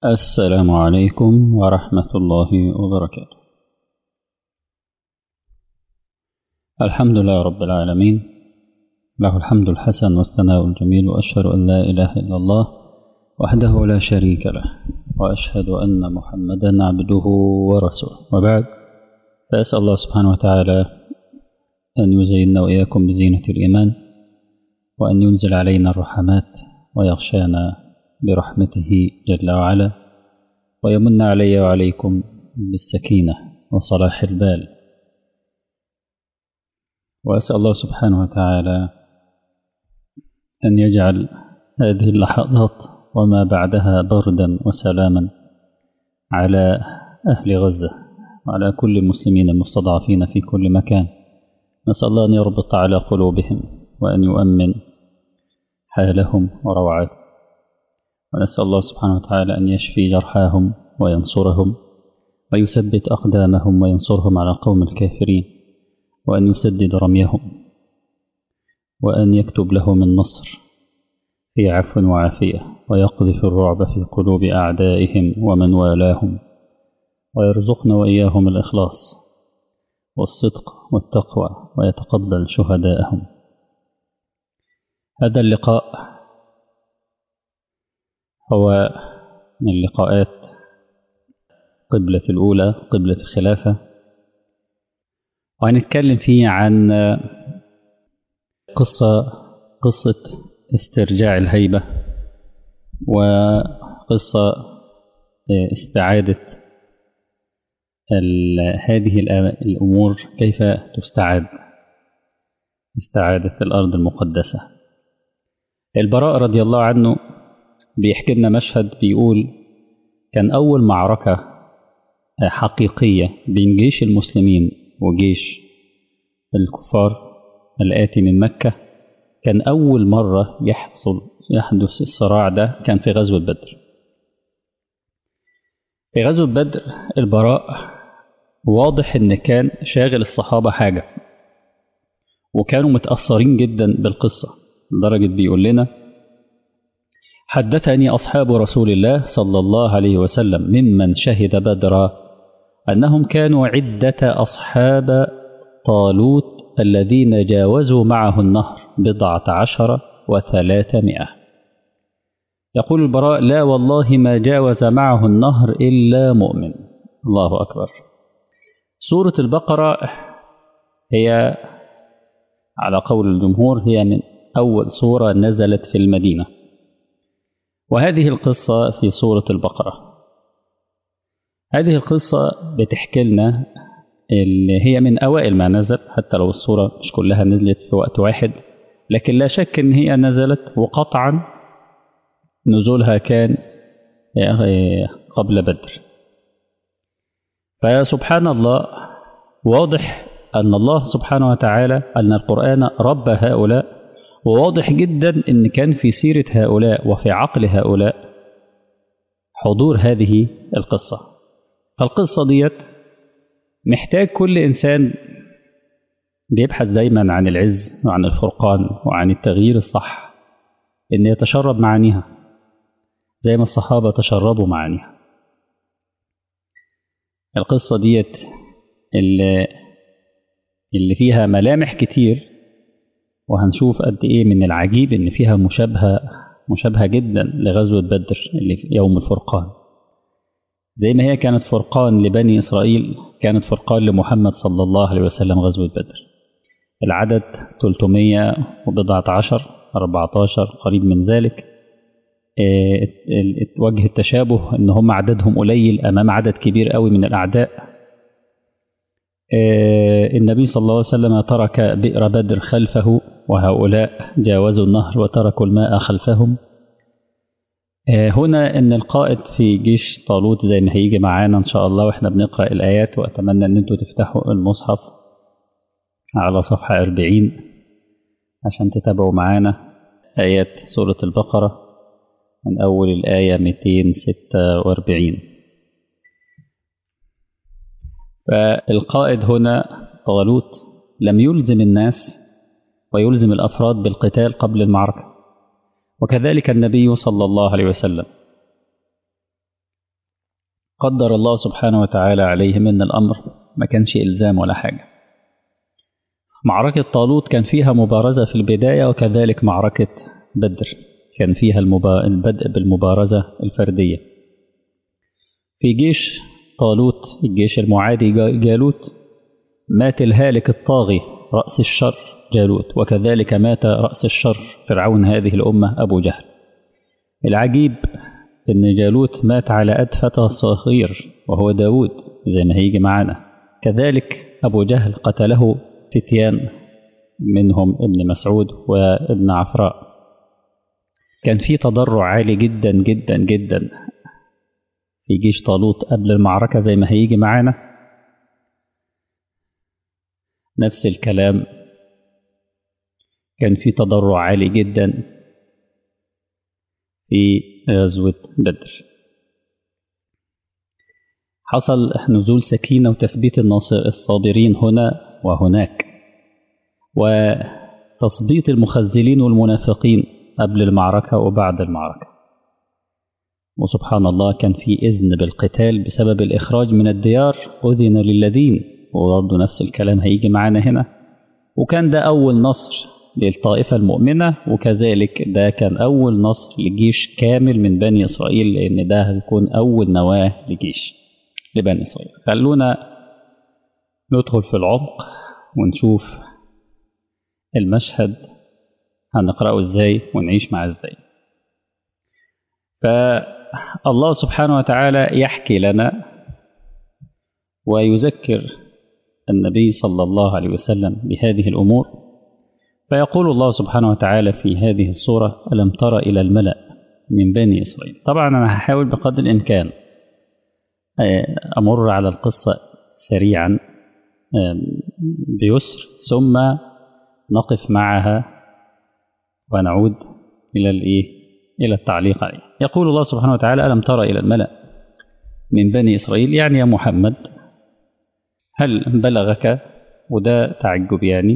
السلام عليكم ورحمة الله وبركاته الحمد لله رب العالمين له الحمد الحسن والثناء الجميل وأشهد أن لا إله إلا الله وحده لا شريك له وأشهد أن محمدا عبده ورسوله وبعد فأسأل الله سبحانه وتعالى أن يزيننا وإياكم بزينة الإيمان وأن ينزل علينا الرحمات ويغشانا برحمته جل وعلا ويمن علي وعليكم بالسكينة وصلاح البال وأسأل الله سبحانه وتعالى أن يجعل هذه اللحظات وما بعدها بردا وسلاما على أهل غزة وعلى كل المسلمين المستضعفين في كل مكان نسأل الله أن يربط على قلوبهم وأن يؤمن حالهم وروعاتهم ونسأل الله سبحانه وتعالى أن يشفي جرحاهم وينصرهم ويثبت أقدامهم وينصرهم على القوم الكافرين وأن يسدد رميهم وأن يكتب لهم النصر في عفو وعافية ويقذف الرعب في قلوب أعدائهم ومن والاهم ويرزقنا وإياهم الإخلاص والصدق والتقوى ويتقبل شهداءهم هذا اللقاء هو من لقاءات قبلة الأولى قبلة الخلافة وهنتكلم فيه عن قصة قصة استرجاع الهيبة وقصة استعادة هذه الأمور كيف تستعاد استعادة الأرض المقدسة البراء رضي الله عنه بيحكي لنا مشهد بيقول كان أول معركة حقيقية بين جيش المسلمين وجيش الكفار الآتي من مكة كان أول مرة يحصل يحدث الصراع ده كان في غزوة بدر في غزوة بدر البراء واضح إن كان شاغل الصحابة حاجة وكانوا متأثرين جدا بالقصة لدرجة بيقول لنا حدثني أصحاب رسول الله صلى الله عليه وسلم ممن شهد بدرا أنهم كانوا عدة أصحاب طالوت الذين جاوزوا معه النهر بضعة عشر وثلاثمائة يقول البراء لا والله ما جاوز معه النهر إلا مؤمن الله أكبر سورة البقرة هي على قول الجمهور هي من أول سورة نزلت في المدينة وهذه القصة في سورة البقرة هذه القصة بتحكي لنا اللي هي من أوائل ما نزل حتى لو الصورة مش كلها نزلت في وقت واحد لكن لا شك إن هي نزلت وقطعا نزولها كان قبل بدر فسبحان الله واضح أن الله سبحانه وتعالى أن القرآن رب هؤلاء وواضح جدا أن كان في سيرة هؤلاء وفي عقل هؤلاء حضور هذه القصة فالقصة ديت محتاج كل إنسان بيبحث دايما عن العز وعن الفرقان وعن التغيير الصح إن يتشرب معانيها زي ما الصحابة تشربوا معانيها القصة ديت اللي, اللي فيها ملامح كتير وهنشوف قد إيه من العجيب إن فيها مشابهة مشابهة جدا لغزوة بدر اللي في يوم الفرقان زي ما هي كانت فرقان لبني إسرائيل كانت فرقان لمحمد صلى الله عليه وسلم غزوة بدر العدد 300 وبضعة عشر 14 قريب من ذلك وجه التشابه ان هم عددهم قليل امام عدد كبير قوي من الاعداء النبي صلى الله عليه وسلم ترك بئر بدر خلفه وهؤلاء جاوزوا النهر وتركوا الماء خلفهم هنا ان القائد في جيش طالوت زي ما هيجي معانا ان شاء الله واحنا بنقرا الايات واتمنى ان انتوا تفتحوا المصحف على صفحه 40 عشان تتابعوا معانا ايات سوره البقره من اول الايه 246 فالقائد هنا طالوت لم يلزم الناس ويلزم الافراد بالقتال قبل المعركه وكذلك النبي صلى الله عليه وسلم قدر الله سبحانه وتعالى عليه من الأمر ما كانش إلزام ولا حاجة معركة طالوت كان فيها مبارزة في البداية وكذلك معركة بدر كان فيها المبا... البدء بالمبارزة الفردية في جيش طالوت الجيش المعادي جالوت مات الهالك الطاغي رأس الشر جالوت وكذلك مات رأس الشر فرعون هذه الأمة أبو جهل العجيب إن جالوت مات على أدفة صغير وهو داود زي ما هيجي معانا كذلك أبو جهل قتله فتيان منهم ابن مسعود وابن عفراء كان في تضرع عالي جدا جدا جدا في جيش طالوت قبل المعركة زي ما هيجي معانا نفس الكلام كان في تضرع عالي جدا في غزوة بدر حصل نزول سكينة وتثبيت الناصر الصابرين هنا وهناك وتثبيط المخزلين والمنافقين قبل المعركة وبعد المعركة وسبحان الله كان في إذن بالقتال بسبب الإخراج من الديار أذن للذين وبرضه نفس الكلام هيجي معانا هنا وكان ده أول نصر للطائفة المؤمنة وكذلك ده كان أول نصر لجيش كامل من بني إسرائيل لأن ده هيكون أول نواة لجيش لبني إسرائيل خلونا ندخل في العمق ونشوف المشهد هنقرأه إزاي ونعيش معاه إزاي فالله سبحانه وتعالى يحكي لنا ويذكر النبي صلى الله عليه وسلم بهذه الأمور فيقول الله سبحانه وتعالى في هذه الصورة ألم تر إلى الملأ من بني إسرائيل طبعا أنا هحاول بقدر الإمكان أمر على القصة سريعا بيسر ثم نقف معها ونعود إلى الإيه إلى التعليق عليه يقول الله سبحانه وتعالى ألم تر إلى الملأ من بني إسرائيل يعني يا محمد هل بلغك وده تعجب يعني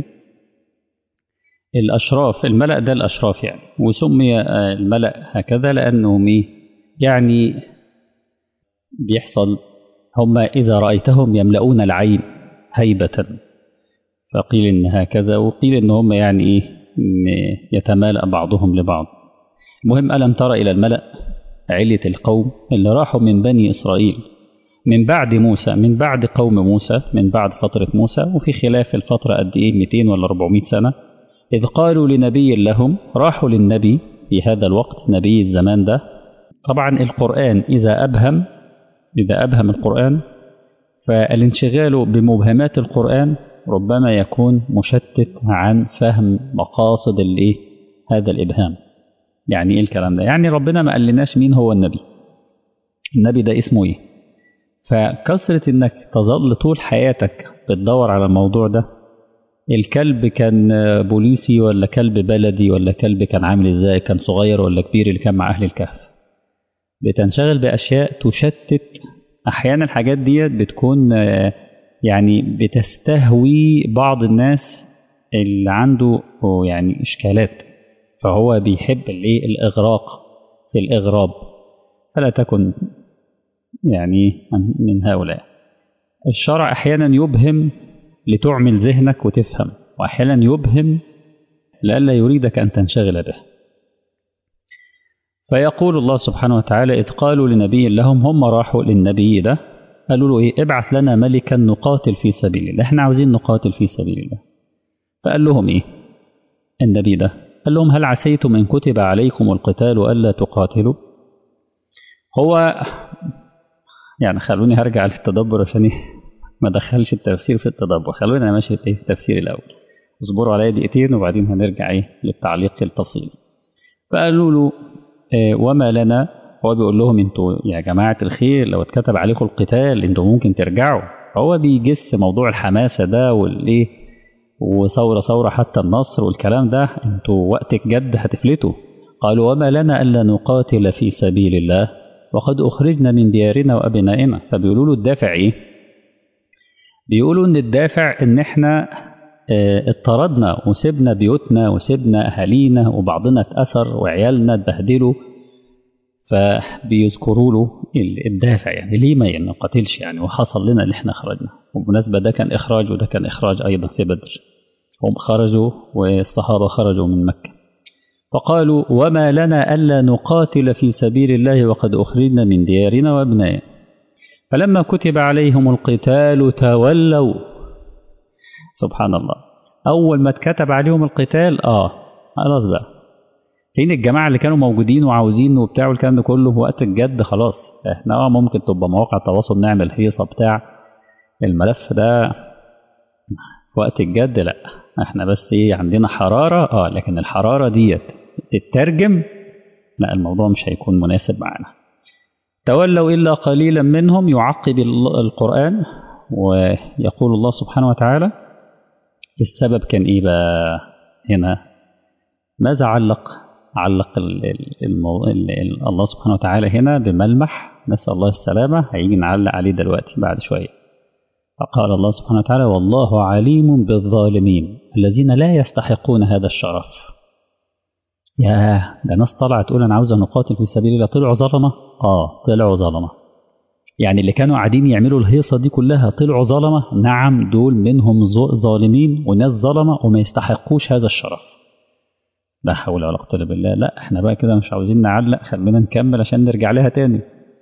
الأشراف الملأ ده الأشراف يعني وسمي الملأ هكذا لأنهم إيه يعني بيحصل هم إذا رأيتهم يملؤون العين هيبة فقيل إن هكذا وقيل إن هم يعني إيه يتمالأ بعضهم لبعض المهم ألم تر إلى الملأ علة القوم اللي راحوا من بني إسرائيل من بعد موسى من بعد قوم موسى من بعد فترة موسى وفي خلاف الفترة قد إيه 200 ولا 400 سنة إذ قالوا لنبي لهم راحوا للنبي في هذا الوقت نبي الزمان ده طبعا القرآن إذا أبهم إذا أبهم القرآن فالانشغال بمبهمات القرآن ربما يكون مشتت عن فهم مقاصد الايه هذا الإبهام يعني إيه الكلام ده يعني ربنا ما قالناش مين هو النبي النبي ده اسمه إيه فكثرة إنك تظل طول حياتك بتدور على الموضوع ده الكلب كان بوليسي ولا كلب بلدي ولا كلب كان عامل ازاي كان صغير ولا كبير اللي كان مع أهل الكهف بتنشغل بأشياء تشتت أحيانا الحاجات ديت بتكون يعني بتستهوي بعض الناس اللي عنده يعني إشكالات فهو بيحب الايه الإغراق في الإغراب فلا تكن يعني من هؤلاء الشرع أحيانا يبهم لتعمل ذهنك وتفهم وأحيانا يبهم لئلا يريدك أن تنشغل به فيقول الله سبحانه وتعالى إذ قالوا لنبي لهم هم راحوا للنبي ده قالوا له إيه ابعث لنا ملكا نقاتل في سبيل الله احنا عاوزين نقاتل في سبيل الله فقال لهم إيه النبي ده قال لهم هل عسيتم إن كتب عليكم القتال ألا تقاتلوا هو يعني خلوني هرجع للتدبر عشان ما دخلش التفسير في التدبر خلونا انا ماشي في التفسير الاول اصبروا عليا دقيقتين وبعدين هنرجع ايه للتعليق التفصيلي فقالوا له إيه وما لنا هو بيقول لهم انتوا يا جماعه الخير لو اتكتب عليكم القتال انتوا ممكن ترجعوا هو بيجس موضوع الحماسه ده والايه وثوره ثوره حتى النصر والكلام ده انتوا وقت الجد هتفلتوا قالوا وما لنا الا نقاتل في سبيل الله وقد اخرجنا من ديارنا وابنائنا فبيقولوا له الدافع ايه بيقولوا ان الدافع ان احنا اه اضطردنا وسبنا بيوتنا وسبنا اهالينا وبعضنا اتأثر وعيالنا اتبهدلوا فبيذكروا له الدافع يعني ليه ما نقاتلش يعني وحصل لنا اللي احنا خرجنا وبالمناسبة ده كان إخراج وده كان إخراج أيضا في بدر هم خرجوا والصحابة خرجوا من مكة فقالوا وما لنا ألا نقاتل في سبيل الله وقد أخرجنا من ديارنا وأبنائنا فلما كتب عليهم القتال تولوا سبحان الله أول ما اتكتب عليهم القتال آه خلاص بقى فين الجماعة اللي كانوا موجودين وعاوزين وبتاع والكلام ده كله وقت الجد خلاص احنا اه ممكن تبقى مواقع تواصل نعمل هيصة بتاع الملف ده في وقت الجد لا احنا بس ايه عندنا حرارة اه لكن الحرارة ديت تترجم لا الموضوع مش هيكون مناسب معنا تولوا إلا قليلا منهم يعقب القرآن ويقول الله سبحانه وتعالى السبب كان إيه بقى هنا ماذا علق علق المو... الله سبحانه وتعالى هنا بملمح نسأل الله السلامة هيجي نعلق عليه دلوقتي بعد شوية فقال الله سبحانه وتعالى والله عليم بالظالمين الذين لا يستحقون هذا الشرف يا ده ناس طلعت تقول انا عاوزه نقاتل في سبيل الله طلعوا ظلمه اه طلعوا ظلمه يعني اللي كانوا قاعدين يعملوا الهيصه دي كلها طلعوا ظلمه نعم دول منهم ظالمين وناس ظلمه وما يستحقوش هذا الشرف لا حول ولا قوه الا بالله لا احنا بقى كده مش عاوزين نعلق خلينا نكمل عشان نرجع لها تاني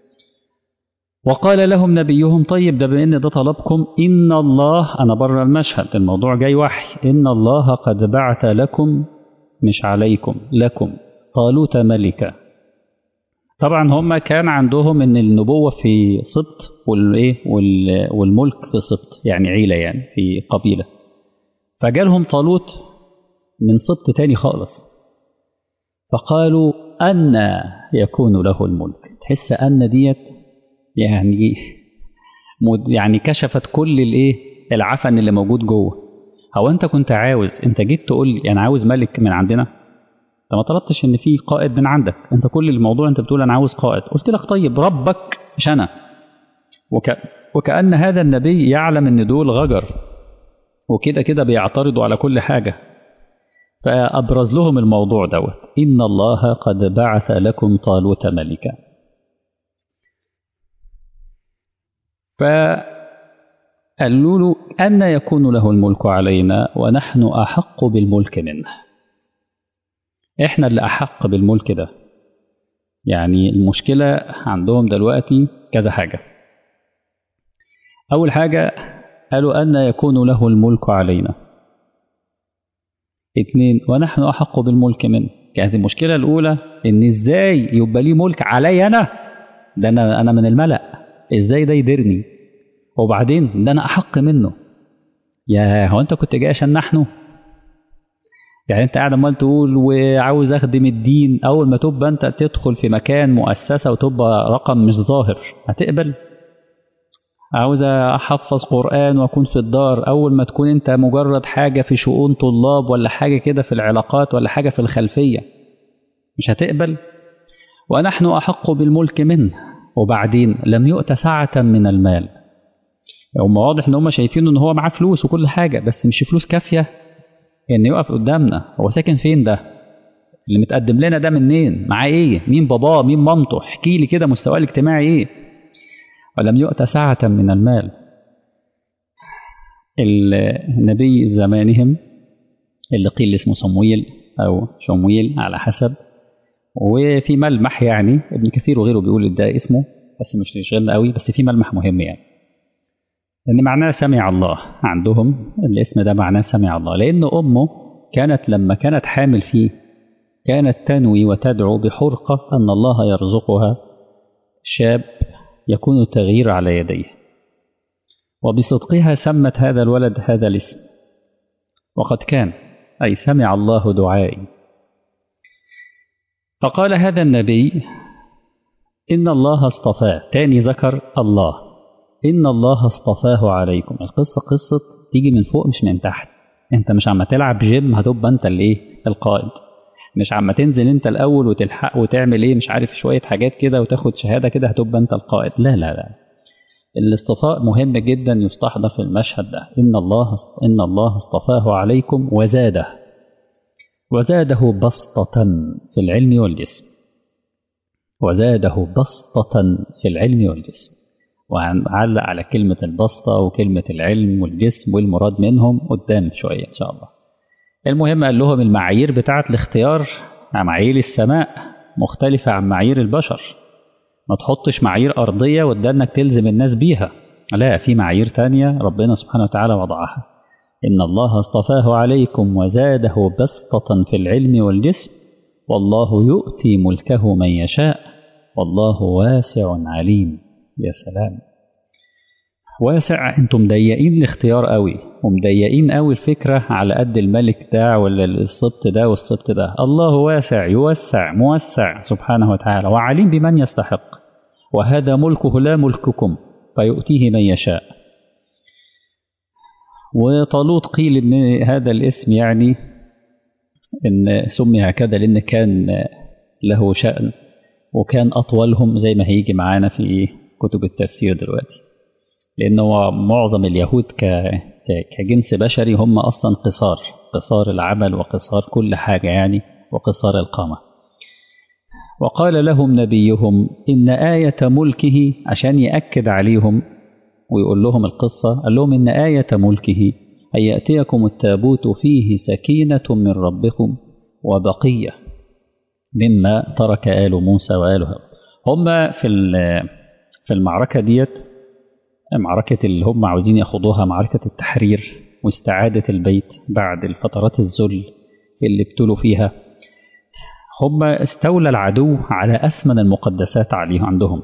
وقال لهم نبيهم طيب ده بان ده طلبكم ان الله انا بره المشهد الموضوع جاي وحي ان الله قد بعث لكم مش عليكم لكم طالوت ملكا طبعا هم كان عندهم ان النبوه في سبط والايه والملك في سبط يعني عيله يعني في قبيله فجالهم طالوت من سبط تاني خالص فقالوا أن يكون له الملك تحس أن ديت يعني يعني كشفت كل الايه العفن اللي موجود جوه هو انت كنت عاوز انت جيت تقول لي انا عاوز ملك من عندنا انت ما طلبتش ان في قائد من عندك انت كل الموضوع انت بتقول انا عاوز قائد قلت لك طيب ربك مش انا وك... وكأن هذا النبي يعلم ان دول غجر وكده كده بيعترضوا على كل حاجة فأبرز لهم الموضوع دوت إن الله قد بعث لكم طالوت ملكا فقالوا له أن يكون له الملك علينا ونحن أحق بالملك منه إحنا اللي أحق بالملك ده يعني المشكلة عندهم دلوقتي كذا حاجة أول حاجة قالوا أن يكون له الملك علينا اتنين ونحن أحق بالملك منه كانت المشكلة الأولى إن إزاي يبقى لي ملك علي أنا ده أنا أنا من الملأ إزاي ده يديرني وبعدين ده أنا أحق منه يا هو أنت كنت جاي عشان نحن يعني أنت قاعد عمال تقول وعاوز أخدم الدين أول ما تبقى أنت تدخل في مكان مؤسسة وتبقى رقم مش ظاهر هتقبل عاوز احفظ قران واكون في الدار اول ما تكون انت مجرد حاجه في شؤون طلاب ولا حاجه كده في العلاقات ولا حاجه في الخلفيه مش هتقبل ونحن احق بالملك منه وبعدين لم يؤت سعه من المال هم واضح ان هم شايفين ان هو معاه فلوس وكل حاجه بس مش فلوس كافيه ان يقف قدامنا هو ساكن فين ده اللي متقدم لنا ده منين معاه ايه مين باباه مين مامته احكي لي كده مستواه الاجتماعي ايه ولم يؤت سعة من المال النبي زمانهم اللي قيل اسمه صمويل أو شمويل على حسب وفي ملمح يعني ابن كثير وغيره بيقول ده اسمه بس مش يشغلنا قوي بس في ملمح مهم يعني ان معناه سمع الله عندهم الاسم ده معناه سمع الله لان امه كانت لما كانت حامل فيه كانت تنوي وتدعو بحرقه ان الله يرزقها شاب يكون التغيير على يديه وبصدقها سمت هذا الولد هذا الاسم وقد كان أي سمع الله دعائي فقال هذا النبي إن الله اصطفاه تاني ذكر الله إن الله اصطفاه عليكم القصة قصة تيجي من فوق مش من تحت انت مش عم تلعب جيم هتبقى انت الايه القائد مش عم تنزل انت الاول وتلحق وتعمل ايه مش عارف شويه حاجات كده وتاخد شهاده كده هتبقى انت القائد لا لا لا الاصطفاء مهم جدا يستحضر في المشهد ده ان الله ان الله اصطفاه عليكم وزاده وزاده بسطة في العلم والجسم وزاده بسطة في العلم والجسم وهنعلق على كلمة البسطة وكلمة العلم والجسم والمراد منهم قدام شوية إن شاء الله المهم قال لهم المعايير بتاعة الاختيار معايير السماء مختلفة عن معايير البشر ما تحطش معايير أرضية وده إنك تلزم الناس بيها لا في معايير تانية ربنا سبحانه وتعالى وضعها إن الله اصطفاه عليكم وزاده بسطة في العلم والجسم والله يؤتي ملكه من يشاء والله واسع عليم يا سلام واسع انتم مضيقين الاختيار قوي ومضيقين قوي الفكرة على قد الملك ده ولا السبط ده والسبط ده الله واسع يوسع موسع سبحانه وتعالى وعليم بمن يستحق وهذا ملكه لا ملككم فيؤتيه من يشاء وطالوت قيل ان هذا الاسم يعني ان سمي هكذا لان كان له شأن وكان اطولهم زي ما هيجي معانا في كتب التفسير دلوقتي لانه معظم اليهود كجنس بشري هم اصلا قصار قصار العمل وقصار كل حاجه يعني وقصار القامه وقال لهم نبيهم ان ايه ملكه عشان ياكد عليهم ويقول لهم القصة قال لهم إن آية ملكه أن يأتيكم التابوت فيه سكينة من ربكم وبقية مما ترك آل موسى وآل هارون هم في في المعركة ديت معركة اللي هم عاوزين ياخدوها معركة التحرير واستعادة البيت بعد الفترات الذل اللي ابتلوا فيها هم استولى العدو على أثمن المقدسات عليه عندهم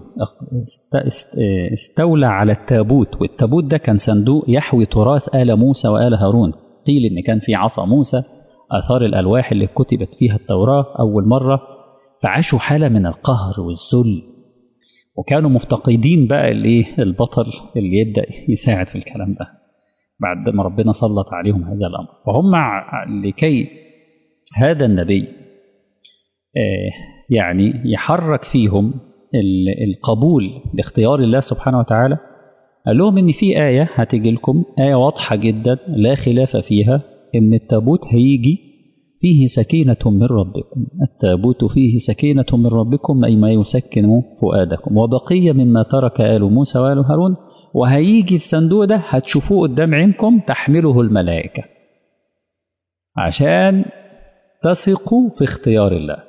استولى على التابوت والتابوت ده كان صندوق يحوي تراث آل موسى وآل هارون قيل إن كان في عصا موسى آثار الألواح اللي كتبت فيها التوراة أول مرة فعاشوا حالة من القهر والذل وكانوا مفتقدين بقى الايه البطل اللي يبدأ يساعد في الكلام ده بعد ما ربنا سلط عليهم هذا الأمر وهم لكي هذا النبي يعني يحرك فيهم القبول لاختيار الله سبحانه وتعالى قال لهم ان في آية هتيجي لكم آية واضحة جدا لا خلاف فيها ان التابوت هيجي فيه سكينة من ربكم التابوت فيه سكينة من ربكم أي ما يسكن فؤادكم وبقية مما ترك آل موسى وآل هارون وهيجي الصندوق ده هتشوفوه قدام عينكم تحمله الملائكة عشان تثقوا في اختيار الله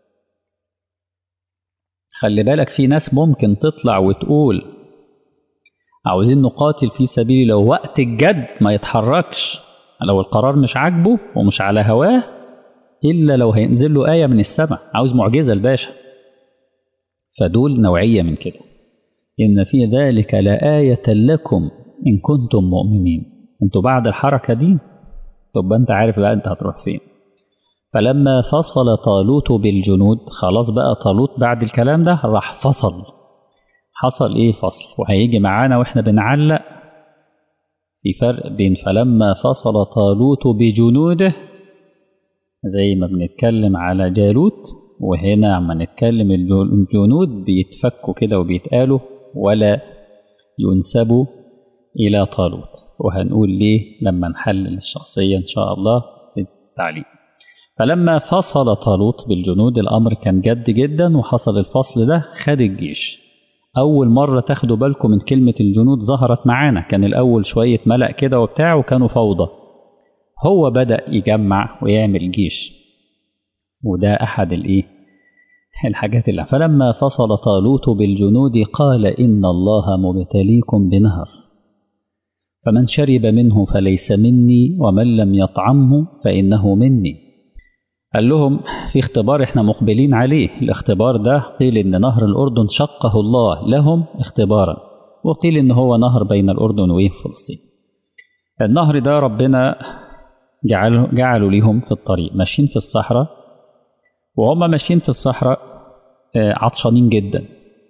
خلي بالك في ناس ممكن تطلع وتقول عاوزين نقاتل في سبيل لو وقت الجد ما يتحركش لو القرار مش عاجبه ومش على هواه إلا لو هينزل له آية من السماء عاوز معجزة الباشا فدول نوعية من كده إن في ذلك لآية لكم إن كنتم مؤمنين انتوا بعد الحركة دي طب أنت عارف بقى أنت هتروح فين فلما فصل طالوت بالجنود خلاص بقى طالوت بعد الكلام ده راح فصل حصل ايه فصل وهيجي معانا واحنا بنعلق في فرق بين فلما فصل طالوت بجنوده زي ما بنتكلم على جالوت وهنا عما نتكلم الجنود بيتفكوا كده وبيتقالوا ولا ينسبوا إلى طالوت وهنقول ليه لما نحلل الشخصية إن شاء الله في التعليم فلما فصل طالوت بالجنود الأمر كان جد جدا وحصل الفصل ده خد الجيش أول مرة تاخدوا بالكم من كلمة الجنود ظهرت معانا كان الأول شوية ملأ كده وبتاع وكانوا فوضى هو بدأ يجمع ويعمل جيش وده أحد الإيه الحاجات اللي فلما فصل طالوت بالجنود قال إن الله مبتليكم بنهر فمن شرب منه فليس مني ومن لم يطعمه فإنه مني قال لهم في اختبار احنا مقبلين عليه الاختبار ده قيل ان نهر الأردن شقه الله لهم اختبارا وقيل ان هو نهر بين الأردن وفلسطين النهر ده ربنا جعله جعلوا ليهم في الطريق ماشيين في الصحراء وهم ماشيين في الصحراء عطشانين جدا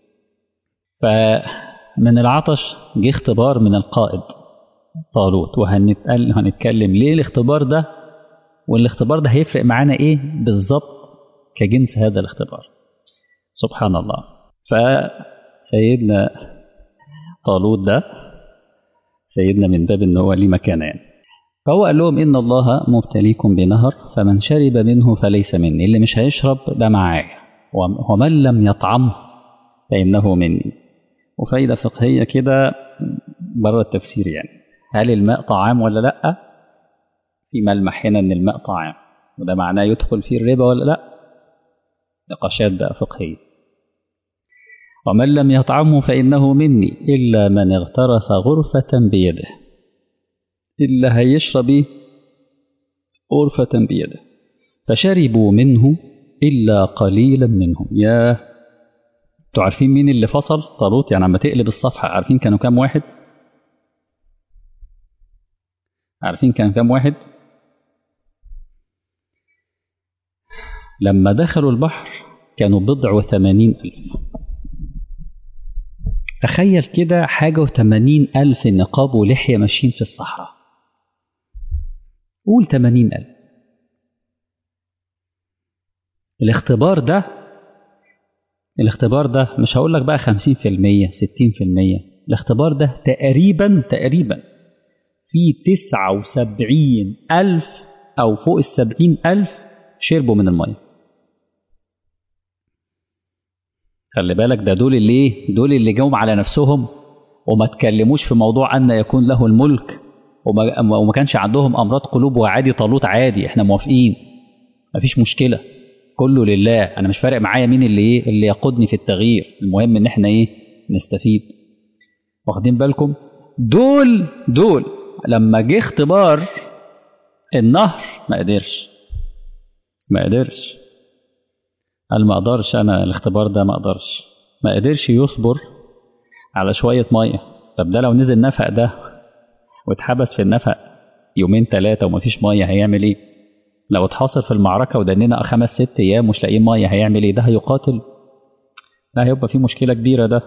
فمن العطش جه اختبار من القائد طالوت وهنتكلم ليه الاختبار ده والاختبار ده هيفرق معانا ايه بالظبط كجنس هذا الاختبار سبحان الله فسيدنا طالوت ده سيدنا من باب ان هو ليه مكانه يعني فهو قال لهم ان الله مبتليكم بنهر فمن شرب منه فليس مني اللي مش هيشرب ده معايا ومن لم يطعمه فإنه مني وفايدة فقهية كده بره التفسير يعني هل الماء طعام ولا لأ في ملمح هنا إن الماء طعام وده معناه يدخل فيه الربا ولا لأ نقاشات بقى فقهية ومن لم يطعمه فإنه مني إلا من اغترف غرفة بيده إلا هيشرب غرفة بيده فشربوا منه إلا قليلا منهم يا انتوا عارفين مين اللي فصل طالوت يعني لما تقلب الصفحة عارفين كانوا كام واحد عارفين كان كام واحد لما دخلوا البحر كانوا بضع وثمانين ألف تخيل كده حاجة وثمانين ألف نقاب ولحية ماشيين في الصحراء قول ثمانين ألف الاختبار ده الاختبار ده مش هقول لك بقى خمسين في المية ستين في المية الاختبار ده تقريبا تقريبا في تسعة وسبعين ألف أو فوق السبعين ألف شربوا من المية خلي بالك ده دول اللي ايه دول اللي جاوم على نفسهم وما تكلموش في موضوع أن يكون له الملك وما, وما كانش عندهم أمراض قلوب وعادي طالوت عادي احنا موافقين مفيش مشكلة كله لله انا مش فارق معايا مين اللي ايه اللي يقودني في التغيير المهم ان احنا ايه نستفيد واخدين بالكم دول دول لما جه اختبار النهر ما قدرش ما قدرش قال ما اقدرش انا الاختبار ده ما اقدرش ما قدرش يصبر على شوية مية طب ده لو نزل نفق ده واتحبس في النفق يومين ثلاثة ومفيش مية هيعمل ايه لو اتحاصر في المعركة ودننا خمس ست أيام مش لاقيين مية هيعمل إيه؟ ده هيقاتل؟ لا هيبقى في مشكلة كبيرة ده.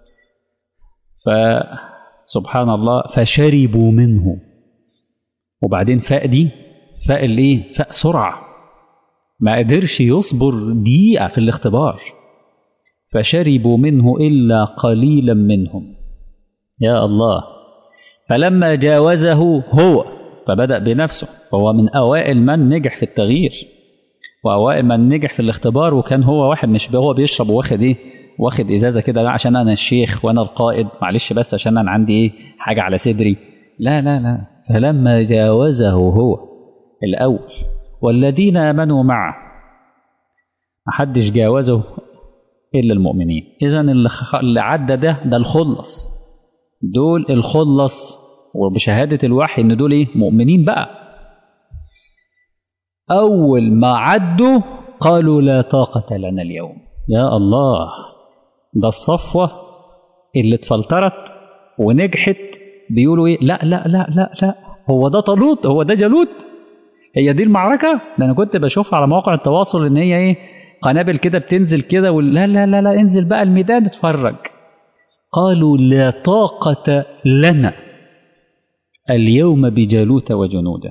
فسبحان الله فشربوا منه. وبعدين فاق دي فاق الإيه؟ فاق سرعة. ما قدرش يصبر دقيقة في الاختبار. فشربوا منه إلا قليلا منهم. يا الله. فلما جاوزه هو فبدأ بنفسه فهو من أوائل من نجح في التغيير وأوائل من نجح في الاختبار وكان هو واحد مش هو بيشرب واخد إيه واخد إزازة كده لا عشان أنا الشيخ وأنا القائد معلش بس عشان أنا عندي إيه حاجة على صدري لا لا لا فلما جاوزه هو الأول والذين آمنوا معه محدش جاوزه إلا المؤمنين إذا اللي عدى ده ده الخلص دول الخلص وبشهادة الوحي إن دول إيه مؤمنين بقى أول ما عدوا قالوا لا طاقة لنا اليوم يا الله ده الصفوة اللي اتفلترت ونجحت بيقولوا إيه لا لا لا لا لا هو ده طالوت هو ده جالوت هي دي المعركة ده أنا كنت بشوفها على مواقع التواصل إن هي إيه قنابل كده بتنزل كده لا لا لا لا انزل بقى الميدان اتفرج قالوا لا طاقة لنا اليوم بجالوت وجنوده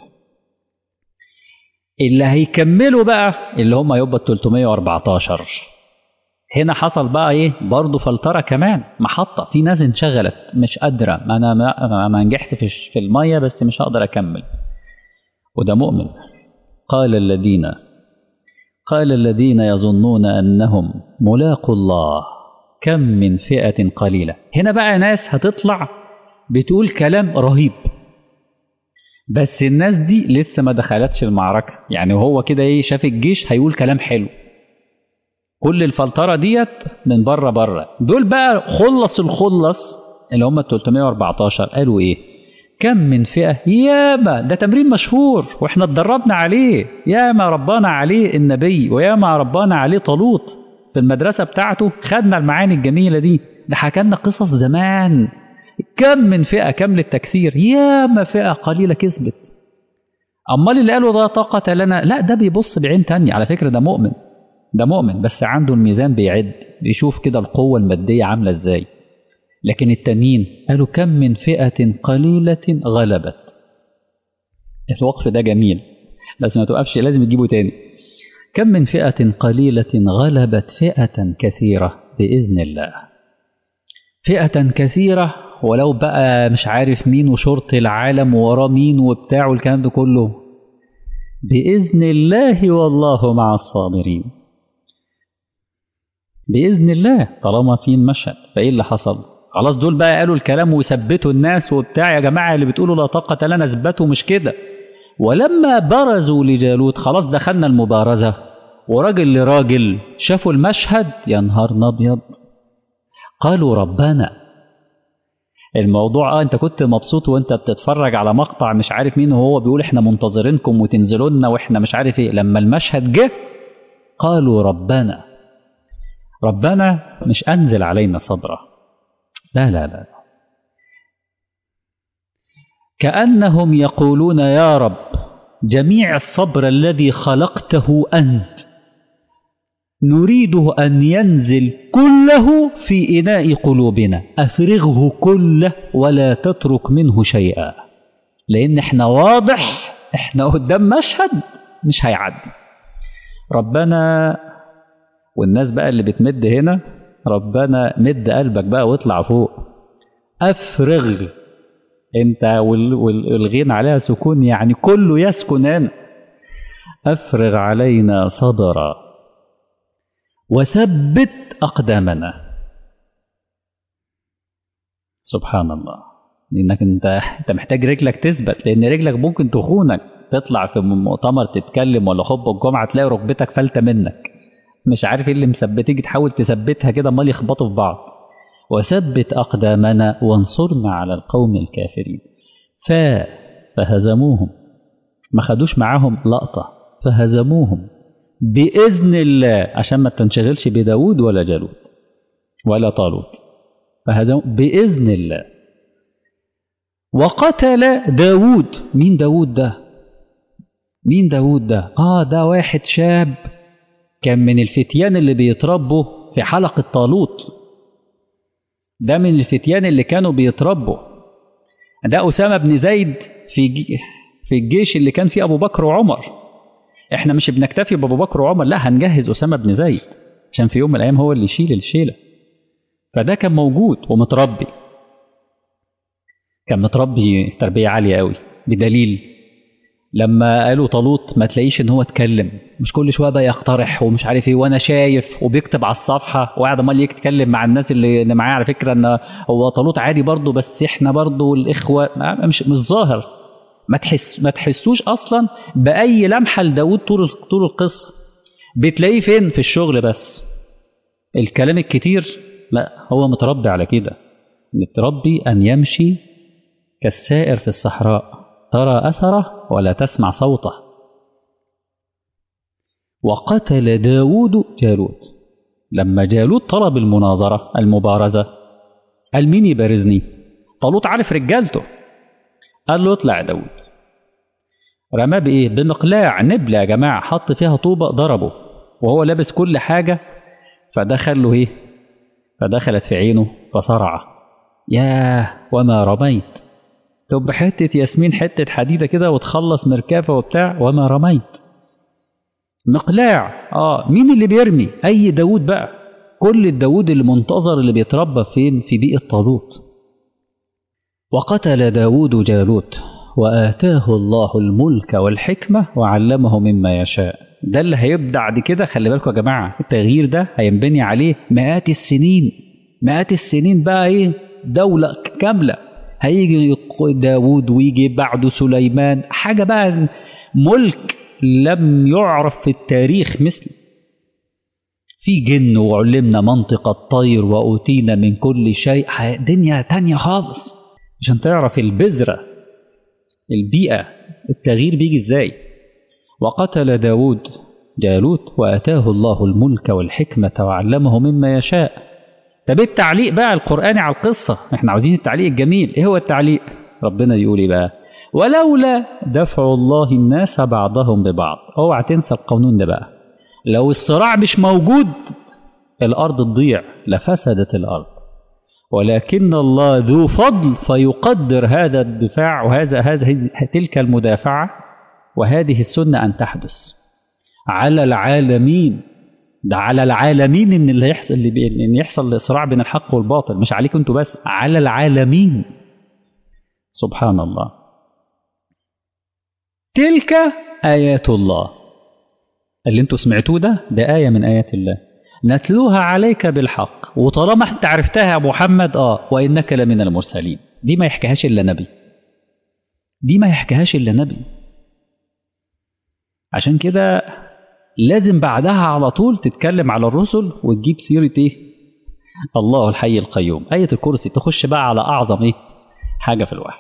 اللي هيكملوا بقى اللي هم يبقى 314 هنا حصل بقى ايه برضه فلتره كمان محطه في ناس انشغلت مش قادره ما انا ما, ما نجحت في في الميه بس مش هقدر اكمل وده مؤمن قال الذين قال الذين يظنون انهم ملاقوا الله كم من فئه قليله هنا بقى ناس هتطلع بتقول كلام رهيب بس الناس دي لسه ما دخلتش المعركة يعني وهو كده ايه شاف الجيش هيقول كلام حلو كل الفلترة ديت من بره بره دول بقى خلص الخلص اللي هم ال 314 قالوا ايه كم من فئة ياما ده تمرين مشهور واحنا اتدربنا عليه ياما ربنا عليه النبي وياما ربنا عليه طالوت في المدرسة بتاعته خدنا المعاني الجميلة دي ده حكى لنا قصص زمان كم من فئة كم للتكثير ياما فئة قليلة كسبت أمال اللي قالوا ده طاقة لنا لا ده بيبص بعين تانية على فكرة ده مؤمن ده مؤمن بس عنده الميزان بيعد بيشوف كده القوة المادية عاملة ازاي لكن التانيين قالوا كم من فئة قليلة غلبت الوقف ده جميل بس ما توقفش لازم تجيبه تاني كم من فئة قليلة غلبت فئة كثيرة بإذن الله فئة كثيرة ولو بقى مش عارف مين وشرط العالم وراه مين وبتاع والكلام ده كله بإذن الله والله مع الصابرين بإذن الله طالما في المشهد فإيه اللي حصل خلاص دول بقى قالوا الكلام وثبتوا الناس وبتاع يا جماعة اللي بتقولوا لا طاقة لنا اثبتوا مش كده ولما برزوا لجالوت خلاص دخلنا المبارزة وراجل لراجل شافوا المشهد يا نهار ابيض قالوا ربنا الموضوع اه انت كنت مبسوط وانت بتتفرج على مقطع مش عارف مين وهو بيقول احنا منتظرينكم وتنزلوا لنا واحنا مش عارف ايه لما المشهد جه قالوا ربنا ربنا مش انزل علينا صبرا لا لا لا كأنهم يقولون يا رب جميع الصبر الذي خلقته أنت نريده أن ينزل كله في إناء قلوبنا أفرغه كله ولا تترك منه شيئا لأن احنا واضح احنا قدام مشهد مش هيعدي ربنا والناس بقى اللي بتمد هنا ربنا مد قلبك بقى واطلع فوق أفرغ انت والغين عليها سكون يعني كله يسكن هنا افرغ علينا صبرا وثبت اقدامنا سبحان الله لانك انت انت محتاج رجلك تثبت لان رجلك ممكن تخونك تطلع في مؤتمر تتكلم ولا خطبه الجمعه تلاقي ركبتك فلته منك مش عارف ايه اللي مثبت تيجي تحاول تثبتها كده امال يخبطوا في بعض وثبت أقدامنا وانصرنا على القوم الكافرين ف فهزموهم ما خدوش معاهم لقطة فهزموهم بإذن الله عشان ما تنشغلش بداود ولا جالوت ولا طالوت فهزموا بإذن الله وقتل داود مين داود ده مين داود ده آه ده واحد شاب كان من الفتيان اللي بيتربوا في حلقة طالوت ده من الفتيان اللي كانوا بيتربوا ده أسامة بن زيد في في الجيش اللي كان فيه أبو بكر وعمر احنا مش بنكتفي بأبو بكر وعمر لا هنجهز أسامة بن زيد عشان في يوم من الأيام هو اللي يشيل الشيلة فده كان موجود ومتربي كان متربي تربية عالية قوي بدليل لما قالوا طالوت ما تلاقيش ان هو اتكلم مش كل شويه بقى يقترح ومش عارف ايه وانا شايف وبيكتب على الصفحه وقاعد امال يتكلم مع الناس اللي, اللي معاه على فكره ان هو طالوت عادي برضه بس احنا برضه الاخوه مش مش ظاهر ما تحس ما تحسوش اصلا باي لمحه لداوود طول طول القصه بتلاقيه فين في الشغل بس الكلام الكتير لا هو متربي على كده متربي ان يمشي كالسائر في الصحراء ترى أثره ولا تسمع صوته وقتل داود جالوت لما جالوت طلب المناظرة المبارزة قال مين يبارزني طالوت عارف رجالته قال له اطلع يا داود رماه بإيه بمقلاع نبلة يا جماعة حط فيها طوبة ضربه وهو لابس كل حاجة فدخل له ايه فدخلت في عينه فصرع ياه وما رميت طب حتة ياسمين حتة حديدة كده وتخلص مركافة وبتاع وما رميت مقلاع اه مين اللي بيرمي اي داود بقى كل الداود اللي منتظر اللي بيتربى فين في بيئة طالوت وقتل داود جالوت وآتاه الله الملك والحكمة وعلمه مما يشاء ده اللي هيبدأ بعد كده خلي بالكم يا جماعة التغيير ده هينبني عليه مئات السنين مئات السنين بقى ايه دولة كاملة هيجي داود ويجي بعده سليمان حاجة بقى ملك لم يعرف في التاريخ مثله في جن وعلمنا منطق الطير وأوتينا من كل شيء دنيا تانية خالص عشان تعرف البذرة البيئة التغيير بيجي ازاي وقتل داود جالوت وأتاه الله الملك والحكمة وعلمه مما يشاء طب التعليق بقى القرآني على القصة احنا عاوزين التعليق الجميل ايه هو التعليق ربنا يقول ايه بقى ولولا دفع الله الناس بعضهم ببعض اوعى تنسى القانون ده بقى لو الصراع مش موجود الارض تضيع لفسدت الارض ولكن الله ذو فضل فيقدر هذا الدفاع وهذا هذه تلك المدافعة وهذه السنة أن تحدث على العالمين ده على العالمين ان اللي يحصل اللي بي... ان يحصل صراع بين الحق والباطل مش عليكم انتوا بس على العالمين سبحان الله تلك آيات الله اللي انتوا سمعتوه ده ده آية من آيات الله نتلوها عليك بالحق وطالما انت عرفتها يا محمد اه وانك لمن المرسلين دي ما يحكيهاش الا نبي دي ما يحكيهاش الا نبي عشان كده لازم بعدها على طول تتكلم على الرسل وتجيب سيرة ايه الله الحي القيوم آية الكرسي تخش بقى على أعظم ايه حاجة في الوحي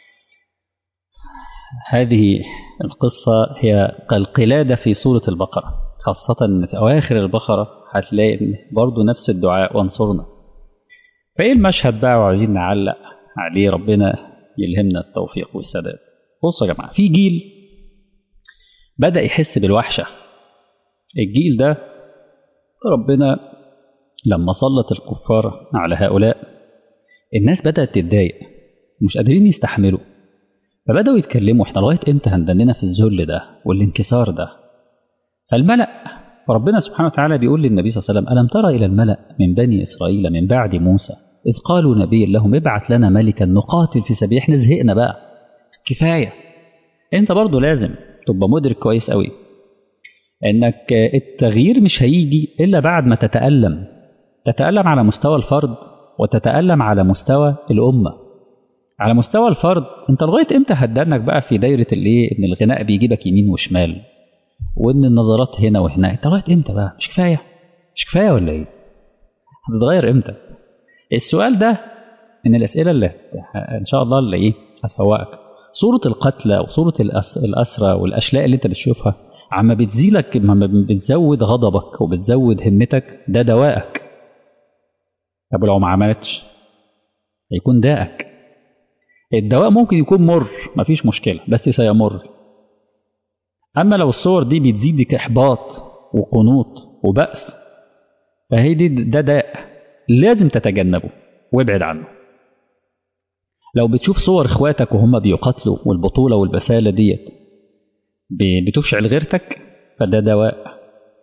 هذه القصة هي كالقلادة في سورة البقرة خاصة إن في أواخر البقرة هتلاقي برضو نفس الدعاء وانصرنا فإيه المشهد بقى وعايزين نعلق عليه ربنا يلهمنا التوفيق والسداد بصوا يا جماعة في جيل بدأ يحس بالوحشة الجيل ده ربنا لما سلط الكفار على هؤلاء الناس بدأت تتضايق مش قادرين يستحملوا فبدأوا يتكلموا احنا لغاية امتى هندننا في الذل ده والانكسار ده فالملأ ربنا سبحانه وتعالى بيقول للنبي صلى الله عليه وسلم ألم ترى إلى الملأ من بني إسرائيل من بعد موسى إذ قالوا نبي لهم ابعث لنا ملكا نقاتل في سبيل احنا زهقنا بقى كفاية انت برضو لازم تبقى مدرك كويس قوي انك التغيير مش هيجي الا بعد ما تتألم تتألم على مستوى الفرد وتتألم على مستوى الأمة على مستوى الفرد انت لغايه امتى هتدنك بقى في دايره الايه ان الغناء بيجيبك يمين وشمال وان النظرات هنا وهنا انت لغايه امتى بقى مش كفايه مش كفايه ولا ايه هتتغير امتى السؤال ده من الاسئله اللي ان شاء الله اللي ايه هتفوقك صوره القتلى وصوره الأس... الاسرى والاشلاء اللي انت بتشوفها عما بتزيلك عما بتزود غضبك وبتزود همتك ده دوائك طب لو ما عملتش هيكون داءك الدواء ممكن يكون مر مفيش مشكلة بس سيمر أما لو الصور دي بتزيدك إحباط وقنوط وبأس فهي دي ده داء لازم تتجنبه وابعد عنه لو بتشوف صور إخواتك وهم بيقاتلوا والبطولة والبسالة ديت بتشعل غيرتك فده دواء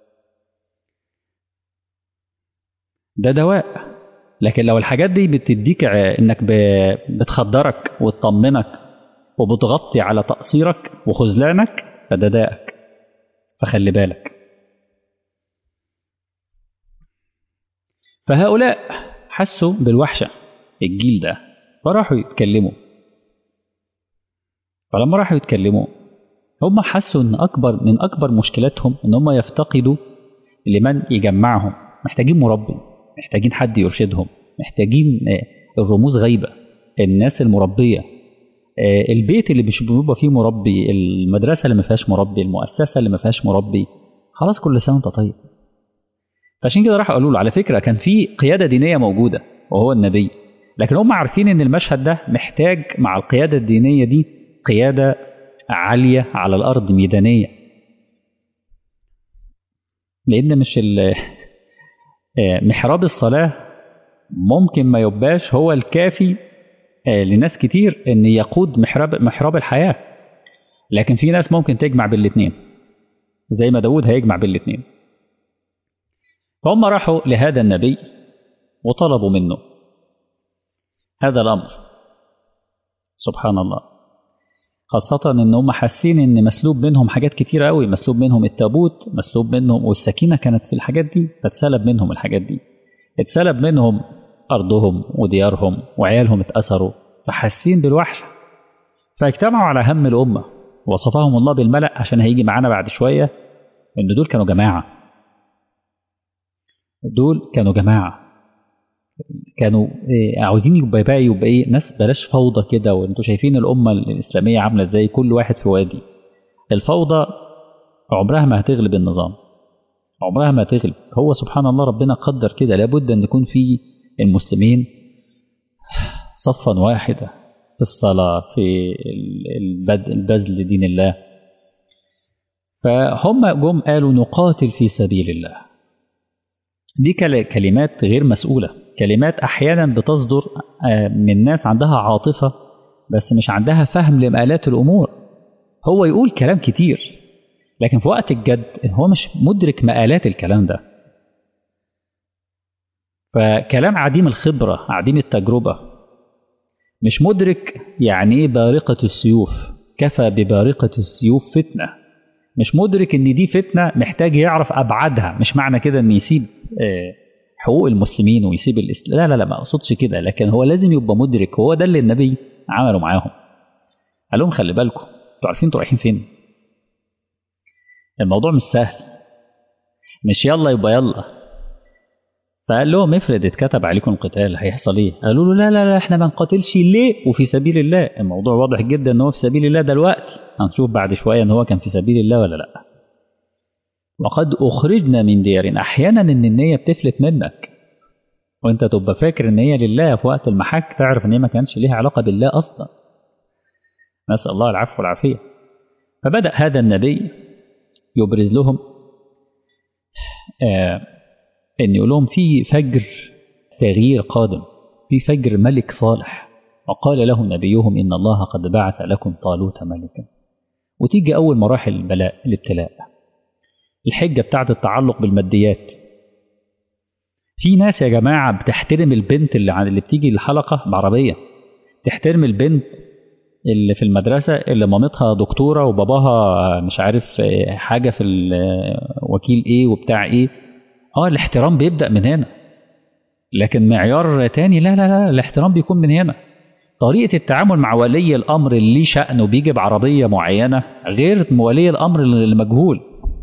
ده دواء لكن لو الحاجات دي بتديك انك بتخدرك وتطمنك وبتغطي على تقصيرك وخذلانك فده داءك فخلي بالك فهؤلاء حسوا بالوحشة الجيل ده فراحوا يتكلموا فلما راحوا يتكلموا هم حسوا ان اكبر من اكبر مشكلاتهم ان هم يفتقدوا لمن يجمعهم محتاجين مربي محتاجين حد يرشدهم محتاجين الرموز غايبة الناس المربية البيت اللي مش بيبقى فيه مربي المدرسة اللي ما فيهاش مربي المؤسسة اللي ما فيهاش مربي خلاص كل سنة وانت طيب فعشان كده راحوا قالوا له على فكرة كان في قيادة دينية موجودة وهو النبي لكن هم عارفين ان المشهد ده محتاج مع القيادة الدينية دي قيادة عالية على الأرض ميدانية لأن مش محراب الصلاة ممكن ما يبقاش هو الكافي لناس كتير ان يقود محراب محراب الحياة لكن في ناس ممكن تجمع بالاثنين زي ما داود هيجمع بالاثنين فهم راحوا لهذا النبي وطلبوا منه هذا الأمر سبحان الله خاصة إن هم حاسين إن مسلوب منهم حاجات كتيرة قوي مسلوب منهم التابوت مسلوب منهم والسكينة كانت في الحاجات دي فاتسلب منهم الحاجات دي اتسلب منهم أرضهم وديارهم وعيالهم اتأثروا فحاسين بالوحشة فاجتمعوا على هم الأمة وصفهم الله بالملأ عشان هيجي معانا بعد شوية إن دول كانوا جماعة دول كانوا جماعة كانوا إيه عاوزين يبقى بقى يبقى ايه ناس بلاش فوضى كده وانتوا شايفين الامه الاسلاميه عامله ازاي كل واحد في وادي الفوضى عمرها ما هتغلب النظام عمرها ما هتغلب هو سبحان الله ربنا قدر كده لابد ان يكون في المسلمين صفا واحدا في الصلاه في البذل لدين الله فهم جم قالوا نقاتل في سبيل الله دي كلمات غير مسؤوله كلمات احيانا بتصدر من ناس عندها عاطفه بس مش عندها فهم لمآلات الامور هو يقول كلام كتير لكن في وقت الجد هو مش مدرك مآلات الكلام ده فكلام عديم الخبرة عديم التجربة مش مدرك يعني ايه بارقة السيوف كفى ببارقة السيوف فتنة مش مدرك ان دي فتنه محتاج يعرف ابعادها مش معنى كده ان يسيب حقوق المسلمين ويسيب الاسلام لا لا لا ما اقصدش كده لكن هو لازم يبقى مدرك هو ده اللي النبي عمله معاهم قال لهم خلي بالكم انتوا عارفين انتوا رايحين فين الموضوع مش سهل مش يلا يبقى يلا فقال لهم افرض اتكتب عليكم القتال هيحصل ايه؟ قالوا له لا لا لا احنا ما نقاتلش ليه وفي سبيل الله الموضوع واضح جدا ان هو في سبيل الله دلوقتي هنشوف بعد شويه ان هو كان في سبيل الله ولا لا وقد اخرجنا من ديارنا احيانا ان النيه بتفلت منك وانت تبقى فاكر ان هي لله في وقت المحك تعرف ان هي ما كانش ليها علاقه بالله اصلا نسال الله العفو والعافيه فبدا هذا النبي يبرز لهم آه ان يقول لهم في فجر تغيير قادم في فجر ملك صالح وقال لهم نبيهم ان الله قد بعث لكم طالوت ملكا وتيجي اول مراحل البلاء الابتلاء الحجه بتاعت التعلق بالماديات في ناس يا جماعه بتحترم البنت اللي اللي بتيجي الحلقه بعربيه تحترم البنت اللي في المدرسة اللي مامتها دكتورة وباباها مش عارف حاجة في وكيل ايه وبتاع ايه اه الاحترام بيبدأ من هنا لكن معيار تاني لا لا لا الاحترام بيكون من هنا طريقة التعامل مع ولي الأمر اللي ليه شأن وبيجي بعربية معينة غير ولي الأمر المجهول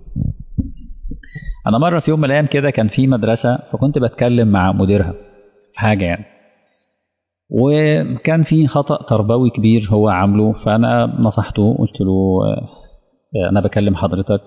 أنا مرة في يوم من الأيام كده كان في مدرسة فكنت بتكلم مع مديرها في حاجة يعني وكان في خطأ تربوي كبير هو عامله فأنا نصحته قلت له أنا بكلم حضرتك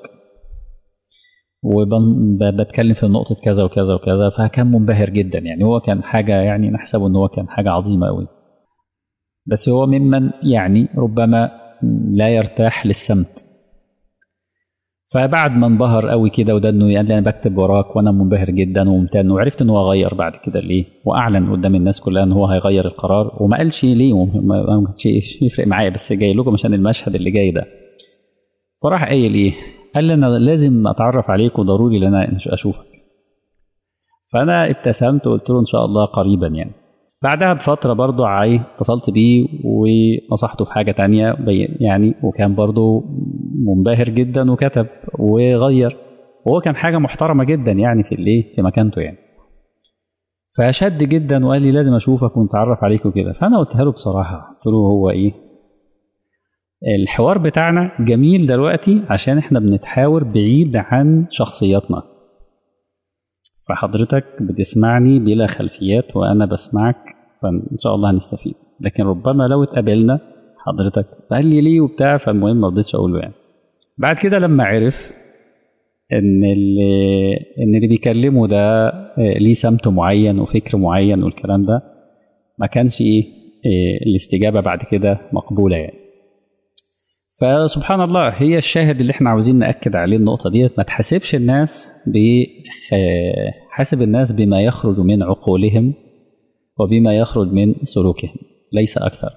وبتكلم في نقطة كذا وكذا وكذا فكان منبهر جدا يعني هو كان حاجة يعني نحسبه إن هو كان حاجة عظيمة أوي بس هو ممن يعني ربما لا يرتاح للسمت فبعد ما انبهر قوي كده وده انه قال لي انا بكتب وراك وانا منبهر جدا وممتن وعرفت ان هو غير بعد كده ليه واعلن قدام الناس كلها ان هو هيغير القرار وما قالش ليه وما كانش يفرق معايا بس جاي لكم عشان المشهد اللي جاي ده فراح قايل ايه قال لي انا لازم اتعرف عليك وضروري ان انا اشوفك فانا ابتسمت وقلت له ان شاء الله قريبا يعني بعدها بفترة برضه عاي اتصلت بيه ونصحته في حاجة تانية يعني وكان برضه منبهر جدا وكتب وغير وهو كان حاجة محترمة جدا يعني في الايه في مكانته يعني فشد جدا وقال لي لازم اشوفك ونتعرف عليك وكده فانا قلتها له بصراحة قلت له هو ايه الحوار بتاعنا جميل دلوقتي عشان احنا بنتحاور بعيد عن شخصياتنا فحضرتك بتسمعني بلا خلفيات وانا بسمعك فان شاء الله هنستفيد لكن ربما لو اتقابلنا حضرتك قال لي ليه وبتاع فالمهم ما رضيتش اقول له يعني بعد كده لما عرف ان اللي ان اللي بيكلمه ده ليه سمت معين وفكر معين والكلام ده ما كانش ايه, إيه الاستجابه بعد كده مقبوله يعني فسبحان الله هي الشاهد اللي احنا عاوزين ناكد عليه النقطه ديت ما تحاسبش الناس ب حاسب الناس بما يخرج من عقولهم وبما يخرج من سلوكهم ليس اكثر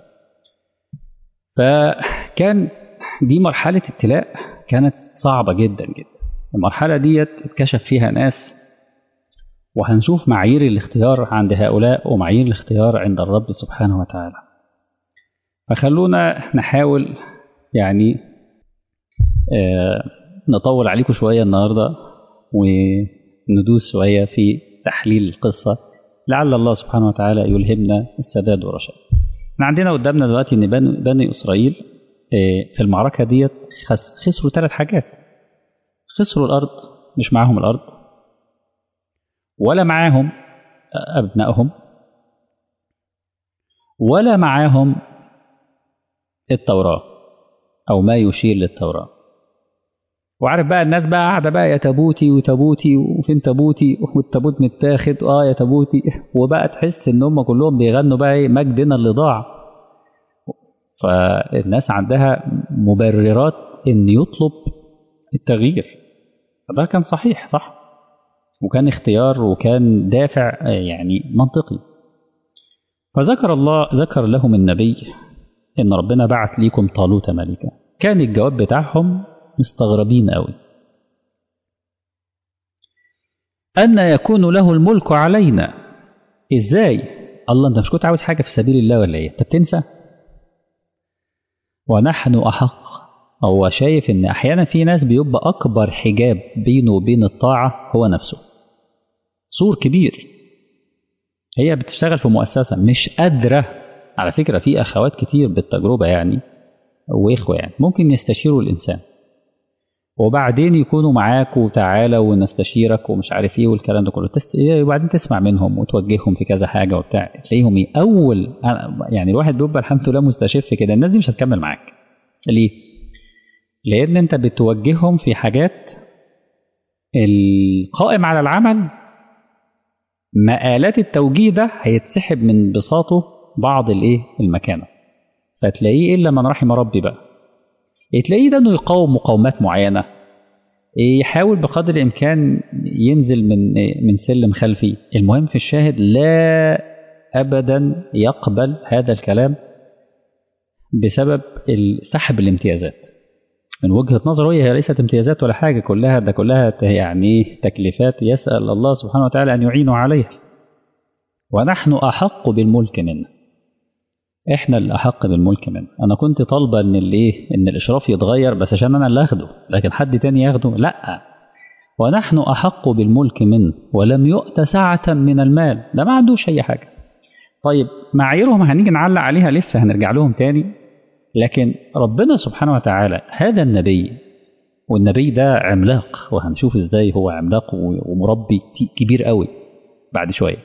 فكان دي مرحله ابتلاء كانت صعبه جدا جدا المرحله ديت اتكشف فيها ناس وهنشوف معايير الاختيار عند هؤلاء ومعايير الاختيار عند الرب سبحانه وتعالى فخلونا نحاول يعني آه نطول عليكم شوية النهاردة وندوس شوية في تحليل القصة لعل الله سبحانه وتعالى يلهمنا السداد والرشاد احنا عندنا قدامنا دلوقتي ان بني اسرائيل آه في المعركة ديت خسروا ثلاث حاجات خسروا الارض مش معاهم الارض ولا معاهم ابنائهم ولا معاهم التوراه أو ما يشير للتوراة وعارف بقى الناس بقى قاعدة بقى يا تابوتي وتابوتي وفين تابوتي والتابوت متاخد اه يا تابوتي وبقى تحس ان هم كلهم بيغنوا بقى ايه مجدنا اللي ضاع فالناس عندها مبررات ان يطلب التغيير فده كان صحيح صح وكان اختيار وكان دافع يعني منطقي فذكر الله ذكر لهم النبي إن ربنا بعت ليكم طالوت ملكا كان الجواب بتاعهم مستغربين قوي أن يكون له الملك علينا إزاي الله أنت مش كنت عاوز حاجة في سبيل الله ولا إيه أنت بتنسى ونحن أحق هو شايف ان احيانا في ناس بيبقى اكبر حجاب بينه وبين الطاعه هو نفسه سور كبير هي بتشتغل في مؤسسه مش قادره على فكره في اخوات كتير بالتجربه يعني واخوه يعني ممكن يستشيروا الانسان وبعدين يكونوا معاك وتعالى ونستشيرك ومش عارف ايه والكلام ده كله تست... وبعدين تسمع منهم وتوجههم في كذا حاجه وبتاع تلاقيهم ايه اول يعني الواحد بيبقى الحمد لله مستشف كده الناس دي مش هتكمل معاك ليه؟ لان انت بتوجههم في حاجات القائم على العمل مآلات التوجيه ده هيتسحب من بساطه بعض الايه المكانه فتلاقيه الا من رحم ربي بقى تلاقيه ده انه يقاوم مقاومات معينه يحاول بقدر الامكان ينزل من من سلم خلفي المهم في الشاهد لا ابدا يقبل هذا الكلام بسبب سحب الامتيازات من وجهه نظره هي ليست امتيازات ولا حاجه كلها ده كلها يعني تكليفات يسال الله سبحانه وتعالى ان يعينه عليها ونحن احق بالملك منه احنا اللي احق بالملك منه انا كنت طالبه ان الايه ان الاشراف يتغير بس عشان انا اللي اخده لكن حد تاني ياخده لا ونحن احق بالملك منه ولم يؤت سعه من المال ده ما عندوش اي حاجه طيب معاييرهم هنيجي نعلق عليها لسه هنرجع لهم تاني لكن ربنا سبحانه وتعالى هذا النبي والنبي ده عملاق وهنشوف ازاي هو عملاق ومربي كبير قوي بعد شويه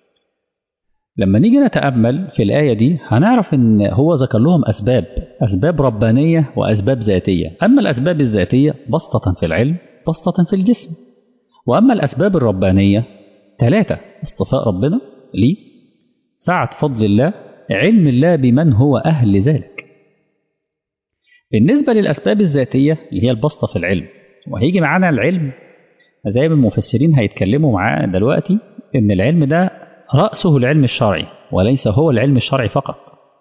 لما نيجي نتأمل في الآية دي هنعرف إن هو ذكر لهم أسباب أسباب ربانية وأسباب ذاتية أما الأسباب الذاتية بسطة في العلم بسطة في الجسم وأما الأسباب الربانية ثلاثة اصطفاء ربنا ليه سعة فضل الله علم الله بمن هو أهل ذلك بالنسبة للأسباب الذاتية اللي هي البسطة في العلم وهيجي معانا العلم زي ما المفسرين هيتكلموا معاه دلوقتي إن العلم ده رأسه العلم الشرعي وليس هو العلم الشرعي فقط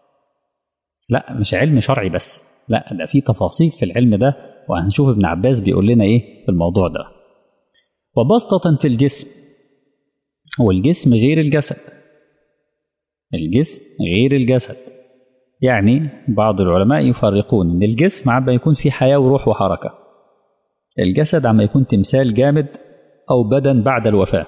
لا مش علم شرعي بس لا ده في تفاصيل في العلم ده وهنشوف ابن عباس بيقول لنا ايه في الموضوع ده وبسطة في الجسم والجسم غير الجسد الجسم غير الجسد يعني بعض العلماء يفرقون ان الجسم عما يكون فيه حياة وروح وحركة الجسد عما يكون تمثال جامد أو بدن بعد الوفاة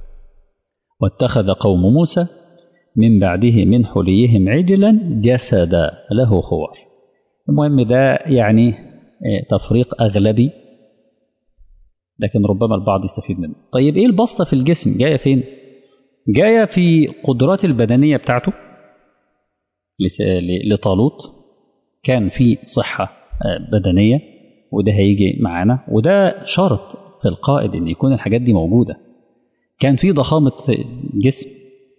واتخذ قوم موسى من بعده من حليهم عجلا جسدا له خوار المهم ده يعني تفريق أغلبي لكن ربما البعض يستفيد منه طيب إيه البسطة في الجسم جاية فين جاية في قدرات البدنية بتاعته لطالوت كان في صحة بدنية وده هيجي معانا وده شرط في القائد ان يكون الحاجات دي موجوده كان في ضخامة جسم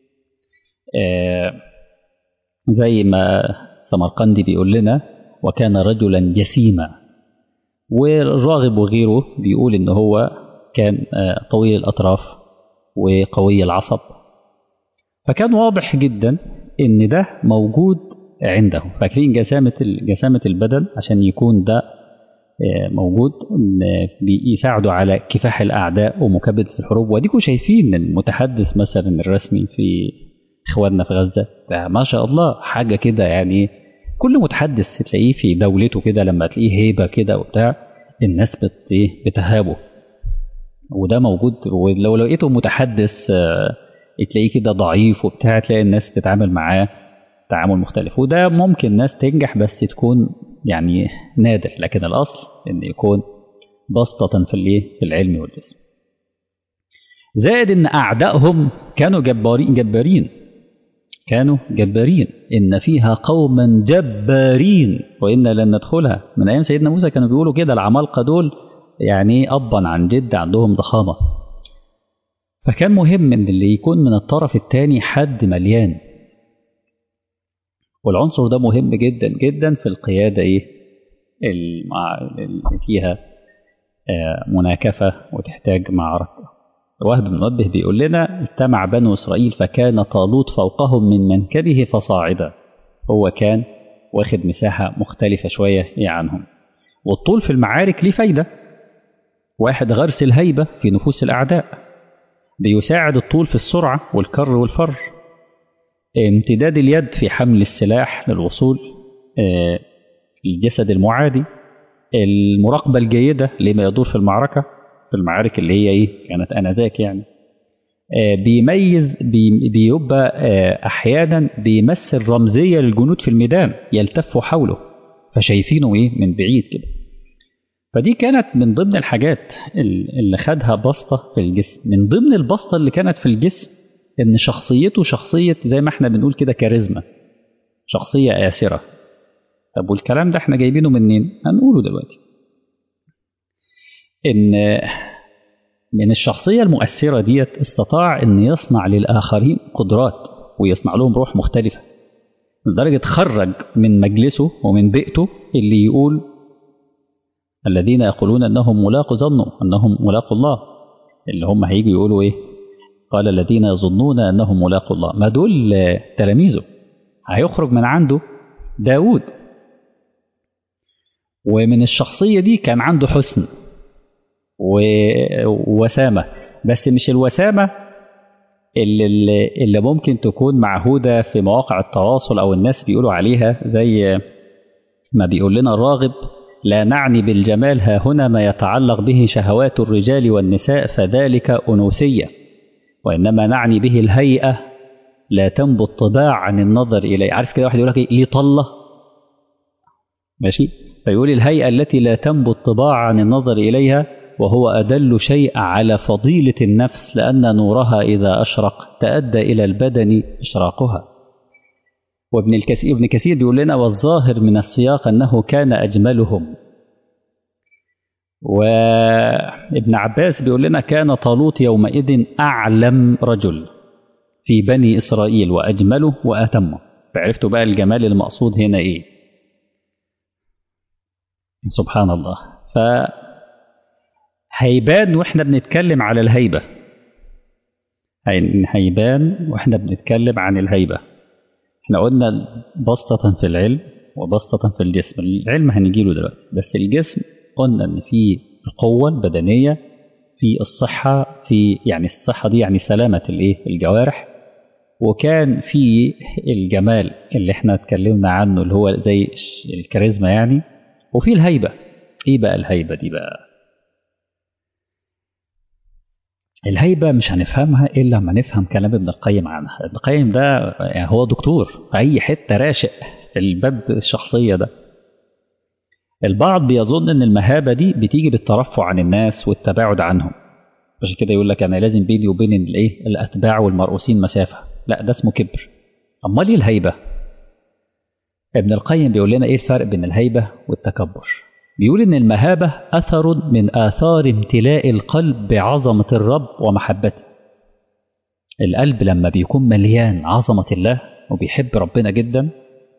آه زي ما سمرقندي بيقول لنا وكان رجلا جسيما والراغب وغيره بيقول ان هو كان آه طويل الأطراف وقوي العصب فكان واضح جدا ان ده موجود عنده فاكرين جسامة جسامة البدن عشان يكون ده موجود بيساعدوا على كفاح الأعداء ومكابدة الحروب واديكم شايفين المتحدث مثلا الرسمي في إخواننا في غزة ده ما شاء الله حاجة كده يعني كل متحدث تلاقيه في دولته كده لما تلاقيه هيبة كده وبتاع الناس بت بتهابه وده موجود ولو لقيته متحدث تلاقيه كده ضعيف وبتاع تلاقي الناس تتعامل معاه تعامل مختلف وده ممكن ناس تنجح بس تكون يعني نادر لكن الأصل أن يكون بسطة في الايه في العلم والجسم زائد أن أعدائهم كانوا جبارين جبارين كانوا جبارين إن فيها قوما جبارين وإنا لن ندخلها من أيام سيدنا موسى كانوا بيقولوا كده العمالقة دول يعني أبا عن جد عندهم ضخامة فكان مهم إن اللي يكون من الطرف الثاني حد مليان والعنصر ده مهم جدا جدا في القيادة إيه اللي فيها مناكفة وتحتاج معركة وهب بن منبه بيقول لنا اجتمع بنو إسرائيل فكان طالوت فوقهم من منكبه فصاعدا هو كان واخد مساحة مختلفة شوية عنهم والطول في المعارك ليه فايدة واحد غرس الهيبة في نفوس الأعداء بيساعد الطول في السرعة والكر والفر امتداد اليد في حمل السلاح للوصول للجسد المعادي المراقبة الجيدة لما يدور في المعركة في المعارك اللي هي إيه كانت آنذاك يعني آه، بيميز بي- بيبقى آه، أحيانا بيمثل رمزية للجنود في الميدان يلتفوا حوله فشايفينه إيه من بعيد كده فدي كانت من ضمن الحاجات ال- اللي خدها بسطة في الجسم من ضمن البسطة اللي كانت في الجسم إن شخصيته شخصية زي ما احنا بنقول كده كاريزما شخصية آسرة طب والكلام ده احنا جايبينه منين؟ هنقوله دلوقتي إن من الشخصية المؤثرة ديت استطاع إن يصنع للآخرين قدرات ويصنع لهم روح مختلفة لدرجة خرج من مجلسه ومن بيئته اللي يقول الذين يقولون أنهم ملاقوا ظنوا أنهم ملاقوا الله اللي هم هيجوا يقولوا إيه قال الذين يظنون أنهم ملاقوا الله ما دول آه، تلاميذه هيخرج من عنده داود ومن الشخصية دي كان عنده حسن و- ووسامة بس مش الوسامة اللي, اللي- اللي ممكن تكون معهودة في مواقع التواصل أو الناس بيقولوا عليها زي ما بيقول لنا الراغب لا نعني بالجمال ها هنا ما يتعلق به شهوات الرجال والنساء فذلك أنوثية وإنما نعني به الهيئة لا تنبو الطباع عن النظر إليه عارف كده واحد يقول لك إيه ليه طلة ماشي فيقول الهيئة التي لا تنبو الطباع عن النظر إليها وهو أدل شيء على فضيلة النفس لأن نورها إذا أشرق تأدى إلى البدن إشراقها وابن الكثير ابن كثير بيقول لنا والظاهر من السياق أنه كان أجملهم وابن عباس بيقول لنا كان طالوت يومئذ أعلم رجل في بني إسرائيل وأجمله وأتمه فعرفتوا بقى الجمال المقصود هنا إيه سبحان الله ف هيبان واحنا بنتكلم على الهيبة هي- هيبان واحنا بنتكلم عن الهيبة احنا قلنا بسطة في العلم وبسطة في الجسم العلم هنجيله دلوقتي بس الجسم قلنا ان في القوة البدنية في الصحة في يعني الصحة دي يعني سلامة الايه الجوارح وكان في الجمال اللي احنا اتكلمنا عنه اللي هو زي الش- الكاريزما يعني وفي الهيبة ايه بقى الهيبة دي بقى الهيبة مش هنفهمها إلا لما نفهم كلام ابن القيم عنها ابن القيم ده يعني هو دكتور في أي حتة راشق في الباب الشخصية ده البعض بيظن إن المهابة دي بتيجي بالترفع عن الناس والتباعد عنهم عشان كده يقول لك أنا لازم بيني وبين الإيه الأتباع والمرؤوسين مسافة لا ده اسمه كبر أمال إيه الهيبة ابن القيم بيقول لنا إيه الفرق بين الهيبة والتكبر بيقول إن المهابة أثر من آثار امتلاء القلب بعظمة الرب ومحبته القلب لما بيكون مليان عظمة الله وبيحب ربنا جدا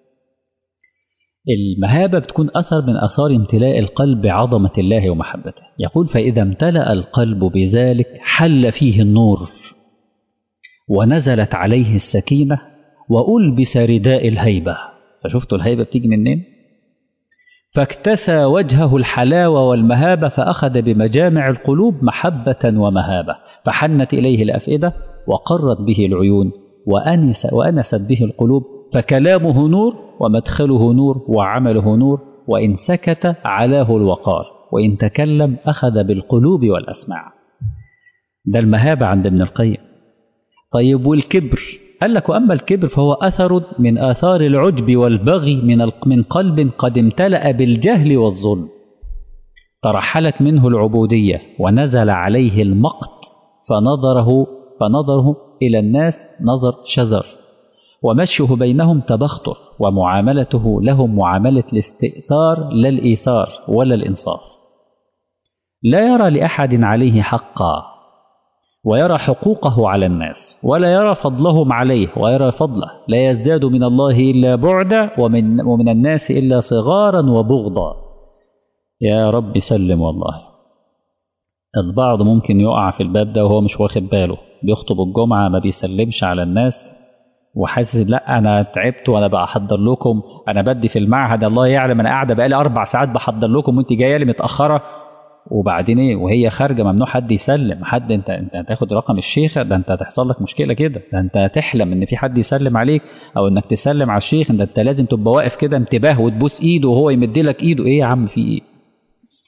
المهابة بتكون أثر من آثار امتلاء القلب بعظمة الله ومحبته يقول فإذا امتلأ القلب بذلك حل فيه النور ونزلت عليه السكينة وألبس رداء الهيبة فشفتوا الهيبة بتيجي منين؟ فاكتسى وجهه الحلاوة والمهابة فأخذ بمجامع القلوب محبة ومهابة فحنت إليه الأفئدة وقرت به العيون وأنس وأنست به القلوب فكلامه نور ومدخله نور وعمله نور وإن سكت علاه الوقار وإن تكلم أخذ بالقلوب والأسماع ده المهابة عند ابن القيم طيب والكبر قال لك وأما الكبر فهو أثر من آثار العجب والبغي من من قلب قد امتلأ بالجهل والظلم ترحلت منه العبودية ونزل عليه المقت فنظره فنظره إلى الناس نظر شذر ومشيه بينهم تبختر ومعاملته لهم معاملة الاستئثار لا الإيثار ولا الإنصاف لا يرى لأحد عليه حقا ويرى حقوقه على الناس ولا يرى فضلهم عليه ويرى فضله لا يزداد من الله إلا بعدا ومن, ومن الناس إلا صغارا وبغضا يا رب سلم والله البعض ممكن يقع في الباب ده وهو مش واخد باله بيخطب الجمعة ما بيسلمش على الناس وحاسس لا انا تعبت وانا بحضر لكم انا بدي في المعهد الله يعلم انا قاعده بقالي اربع ساعات بحضر لكم وانت جايه لي متاخره وبعدين ايه وهي خارجه ممنوع حد يسلم حد انت انت هتاخد رقم الشيخه ده انت هتحصل لك مشكله كده ده انت هتحلم ان في حد يسلم عليك او انك تسلم على الشيخ ده انت لازم تبقى واقف كده انتباه وتبوس ايده وهو يمد لك ايده ايه يا عم في ايه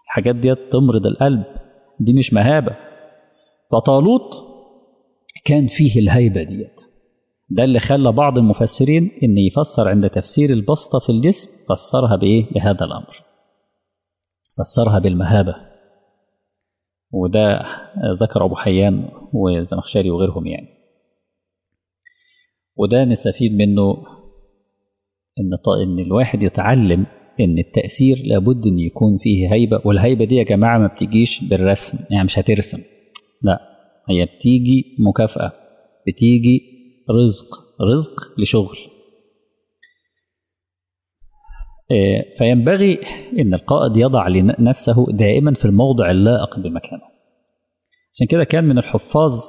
الحاجات ديت تمرض القلب دي مش مهابة فطالوت كان فيه الهيبة ديت ده اللي خلى بعض المفسرين ان يفسر عند تفسير البسطة في الجسم فسرها بايه بهذا الامر فسرها بالمهابة وده ذكر ابو حيان والزمخشري وغيرهم يعني وده نستفيد منه ان ان الواحد يتعلم ان التأثير لابد ان يكون فيه هيبة والهيبة دي يا جماعة ما بتجيش بالرسم يعني مش هترسم لا هي بتيجي مكافأة بتيجي رزق رزق لشغل فينبغي ان القائد يضع لنفسه دائما في الموضع اللائق بمكانه عشان كده كان من الحفاظ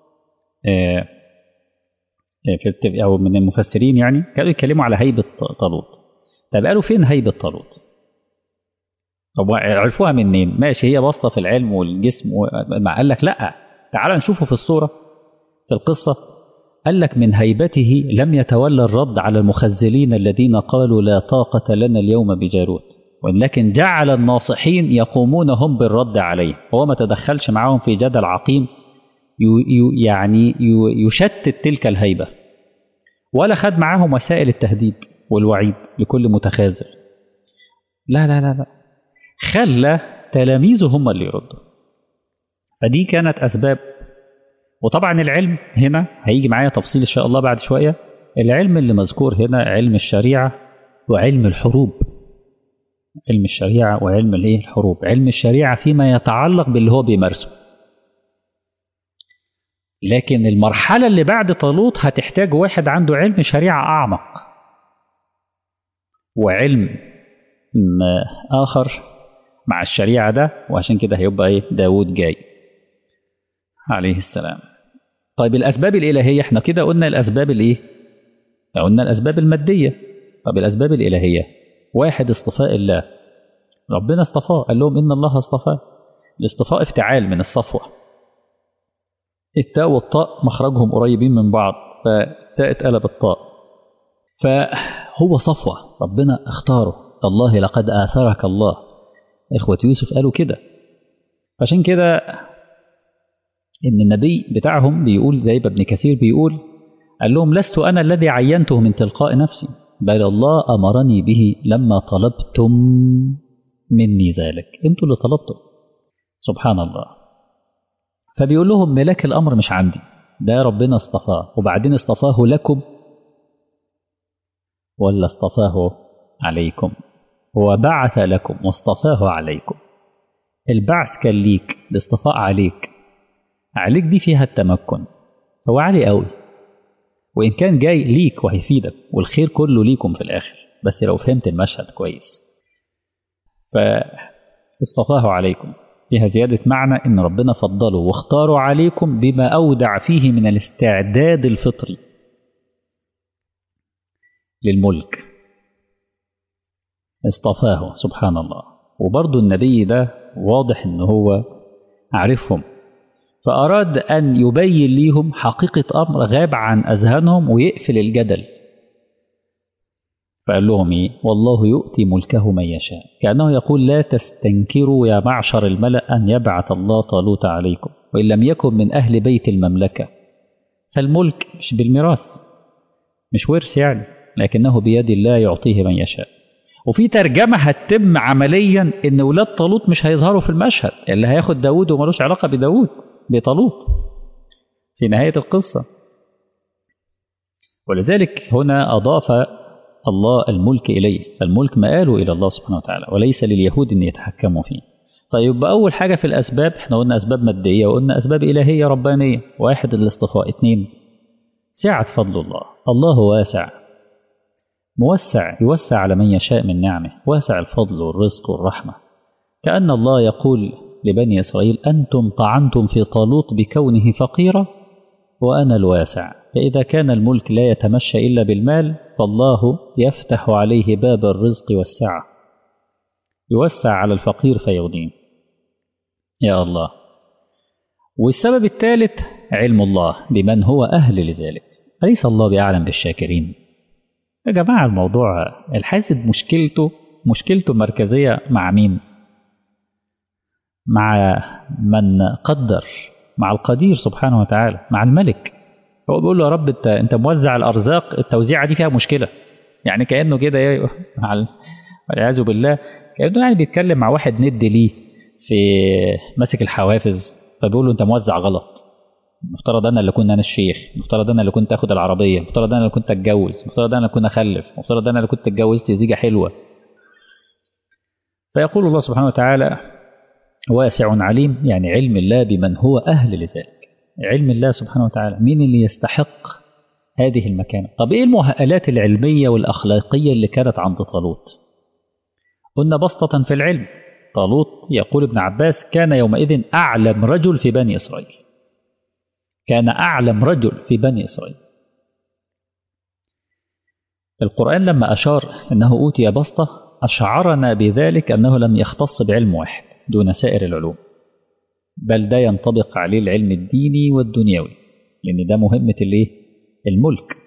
في او من المفسرين يعني كانوا يتكلموا على هيبه طالوت طب قالوا فين هيبه طالوت طب عرفوها منين ماشي هي بصه في العلم والجسم ما قال لك لا تعال نشوفه في الصوره في القصه قال لك من هيبته لم يتولى الرد على المخزلين الذين قالوا لا طاقة لنا اليوم بجالوت ولكن جعل الناصحين يقومون هم بالرد عليه هو ما تدخلش معاهم في جدل عقيم يعني يشتت تلك الهيبة ولا خد معاهم وسائل التهديد والوعيد لكل متخاذل لا لا لا لا خلى تلاميذه هم اللي يردوا فدي كانت أسباب وطبعا العلم هنا هيجي معايا تفصيل إن شاء الله بعد شوية العلم اللي مذكور هنا علم الشريعة وعلم الحروب علم الشريعة وعلم الايه الحروب علم الشريعة فيما يتعلق باللي هو بيمارسه لكن المرحلة اللي بعد طالوت هتحتاج واحد عنده علم شريعة أعمق وعلم آخر مع الشريعة ده وعشان كده هيبقى إيه داود جاي عليه السلام طيب الأسباب الإلهية احنا كده قلنا الأسباب الإيه قلنا الأسباب المادية طب الأسباب الإلهية واحد اصطفاء الله ربنا اصطفاه قال لهم إن الله اصطفاه الاصطفاء افتعال من الصفوة التاء والطاء مخرجهم قريبين من بعض فالتاء اتقلب الطاء فهو صفوة ربنا اختاره الله لقد آثرك الله إخوة يوسف قالوا كده عشان كده إن النبي بتاعهم بيقول زي ابن كثير بيقول قال لهم لست أنا الذي عينته من تلقاء نفسي بل الله أمرني به لما طلبتم مني ذلك انتوا اللي طلبتم سبحان الله فبيقول لهم ملاك الأمر مش عندي ده ربنا اصطفاه وبعدين اصطفاه لكم ولا اصطفاه عليكم هو بعث لكم واصطفاه عليكم البعث كان ليك الاصطفاء عليك عليك دي فيها التمكن هو عالي قوي وإن كان جاي ليك وهيفيدك والخير كله ليكم في الآخر بس لو فهمت المشهد كويس فاصطفاه عليكم فيها زيادة معنى إن ربنا فضله واختاره عليكم بما أودع فيه من الاستعداد الفطري للملك اصطفاه سبحان الله وبرضه النبي ده واضح إن هو عارفهم فأراد أن يبين ليهم حقيقة أمر غاب عن أذهانهم ويقفل الجدل فقال لهم إيه والله يؤتي ملكه من يشاء كأنه يقول لا تستنكروا يا معشر الملأ أن يبعث الله طالوت عليكم وإن لم يكن من أهل بيت المملكة فالملك مش بالميراث مش ورث يعني لكنه بيد الله يعطيه من يشاء وفي ترجمة هتتم عمليا إن ولاد طالوت مش هيظهروا في المشهد اللي هياخد داود وملوش علاقة بداود بطالوت في نهاية القصة ولذلك هنا أضاف الله الملك إليه فالملك مآله إلى الله سبحانه وتعالى وليس لليهود أن يتحكموا فيه طيب أول حاجة في الأسباب احنا قلنا أسباب مادية وقلنا أسباب إلهية ربانية واحد الاصطفاء اثنين سعة فضل الله الله واسع موسع يوسع على من يشاء من نعمه واسع الفضل والرزق والرحمة كأن الله يقول لبني إسرائيل أنتم طعنتم في طالوت بكونه فقيرا وأنا الواسع فإذا كان الملك لا يتمشى إلا بالمال فالله يفتح عليه باب الرزق والسعة يوسع على الفقير فيغنيه يا الله والسبب الثالث علم الله بمن هو أهل لذلك أليس الله بأعلم بالشاكرين يا جماعة الموضوع الحاسد مشكلته مشكلته مركزية مع مين مع من قدر مع القدير سبحانه وتعالى مع الملك هو بيقول له يا رب انت انت موزع الارزاق التوزيعه دي فيها مشكله يعني كانه كده ايه والعياذ بالله كانه يعني بيتكلم مع واحد ند ليه في ماسك الحوافز فبيقول له انت موزع غلط المفترض انا اللي كنت انا الشيخ المفترض انا اللي كنت اخد العربيه المفترض انا اللي كنت اتجوز المفترض انا اللي كنت اخلف المفترض انا اللي كنت اتجوزت زيجه حلوه فيقول الله سبحانه وتعالى واسع عليم يعني علم الله بمن هو اهل لذلك علم الله سبحانه وتعالى مين اللي يستحق هذه المكانه طب ايه المؤهلات العلميه والاخلاقيه اللي كانت عند طالوت قلنا بسطه في العلم طالوت يقول ابن عباس كان يومئذ اعلم رجل في بني اسرائيل كان أعلم رجل في بني إسرائيل القرآن لما أشار أنه أوتي بسطة أشعرنا بذلك أنه لم يختص بعلم واحد دون سائر العلوم بل ده ينطبق عليه العلم الديني والدنيوي لأن ده مهمة الايه؟ الملك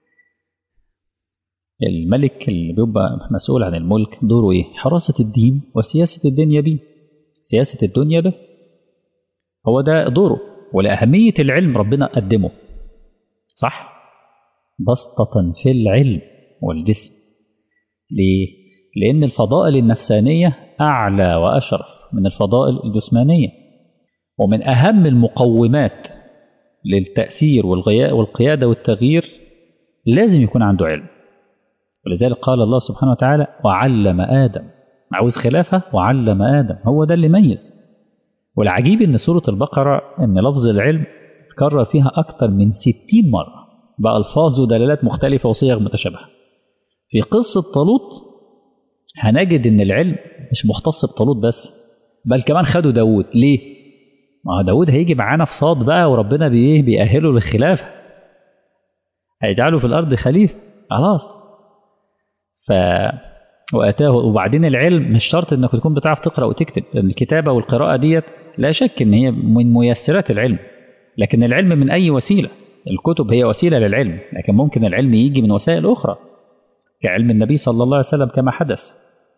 الملك اللي بيبقى مسؤول عن الملك دوره ايه؟ حراسة الدين وسياسة الدنيا بيه سياسة الدنيا به هو ده دوره ولأهمية العلم ربنا قدمه صح بسطة في العلم والجسم ليه؟ لأن الفضائل النفسانية أعلى وأشرف من الفضائل الجسمانية ومن أهم المقومات للتأثير والغياء والقيادة والتغيير لازم يكون عنده علم ولذلك قال الله سبحانه وتعالى وعلم آدم عاوز خلافة وعلم آدم هو ده اللي ميز والعجيب ان سورة البقرة ان لفظ العلم اتكرر فيها اكتر من ستين مرة بألفاظ ودلالات مختلفة وصيغ متشابهة في قصة طالوت هنجد ان العلم مش مختص بطالوت بس بل كمان خدوا داود ليه ما هو داود هيجي معانا في صاد بقى وربنا بيه بيأهله للخلافة هيجعله في الأرض خليفة خلاص ف واتاه وبعدين العلم مش شرط انك تكون بتعرف تقرا وتكتب الكتابه والقراءه ديت لا شك ان هي من ميسرات العلم لكن العلم من اي وسيله الكتب هي وسيله للعلم لكن ممكن العلم يجي من وسائل اخرى كعلم النبي صلى الله عليه وسلم كما حدث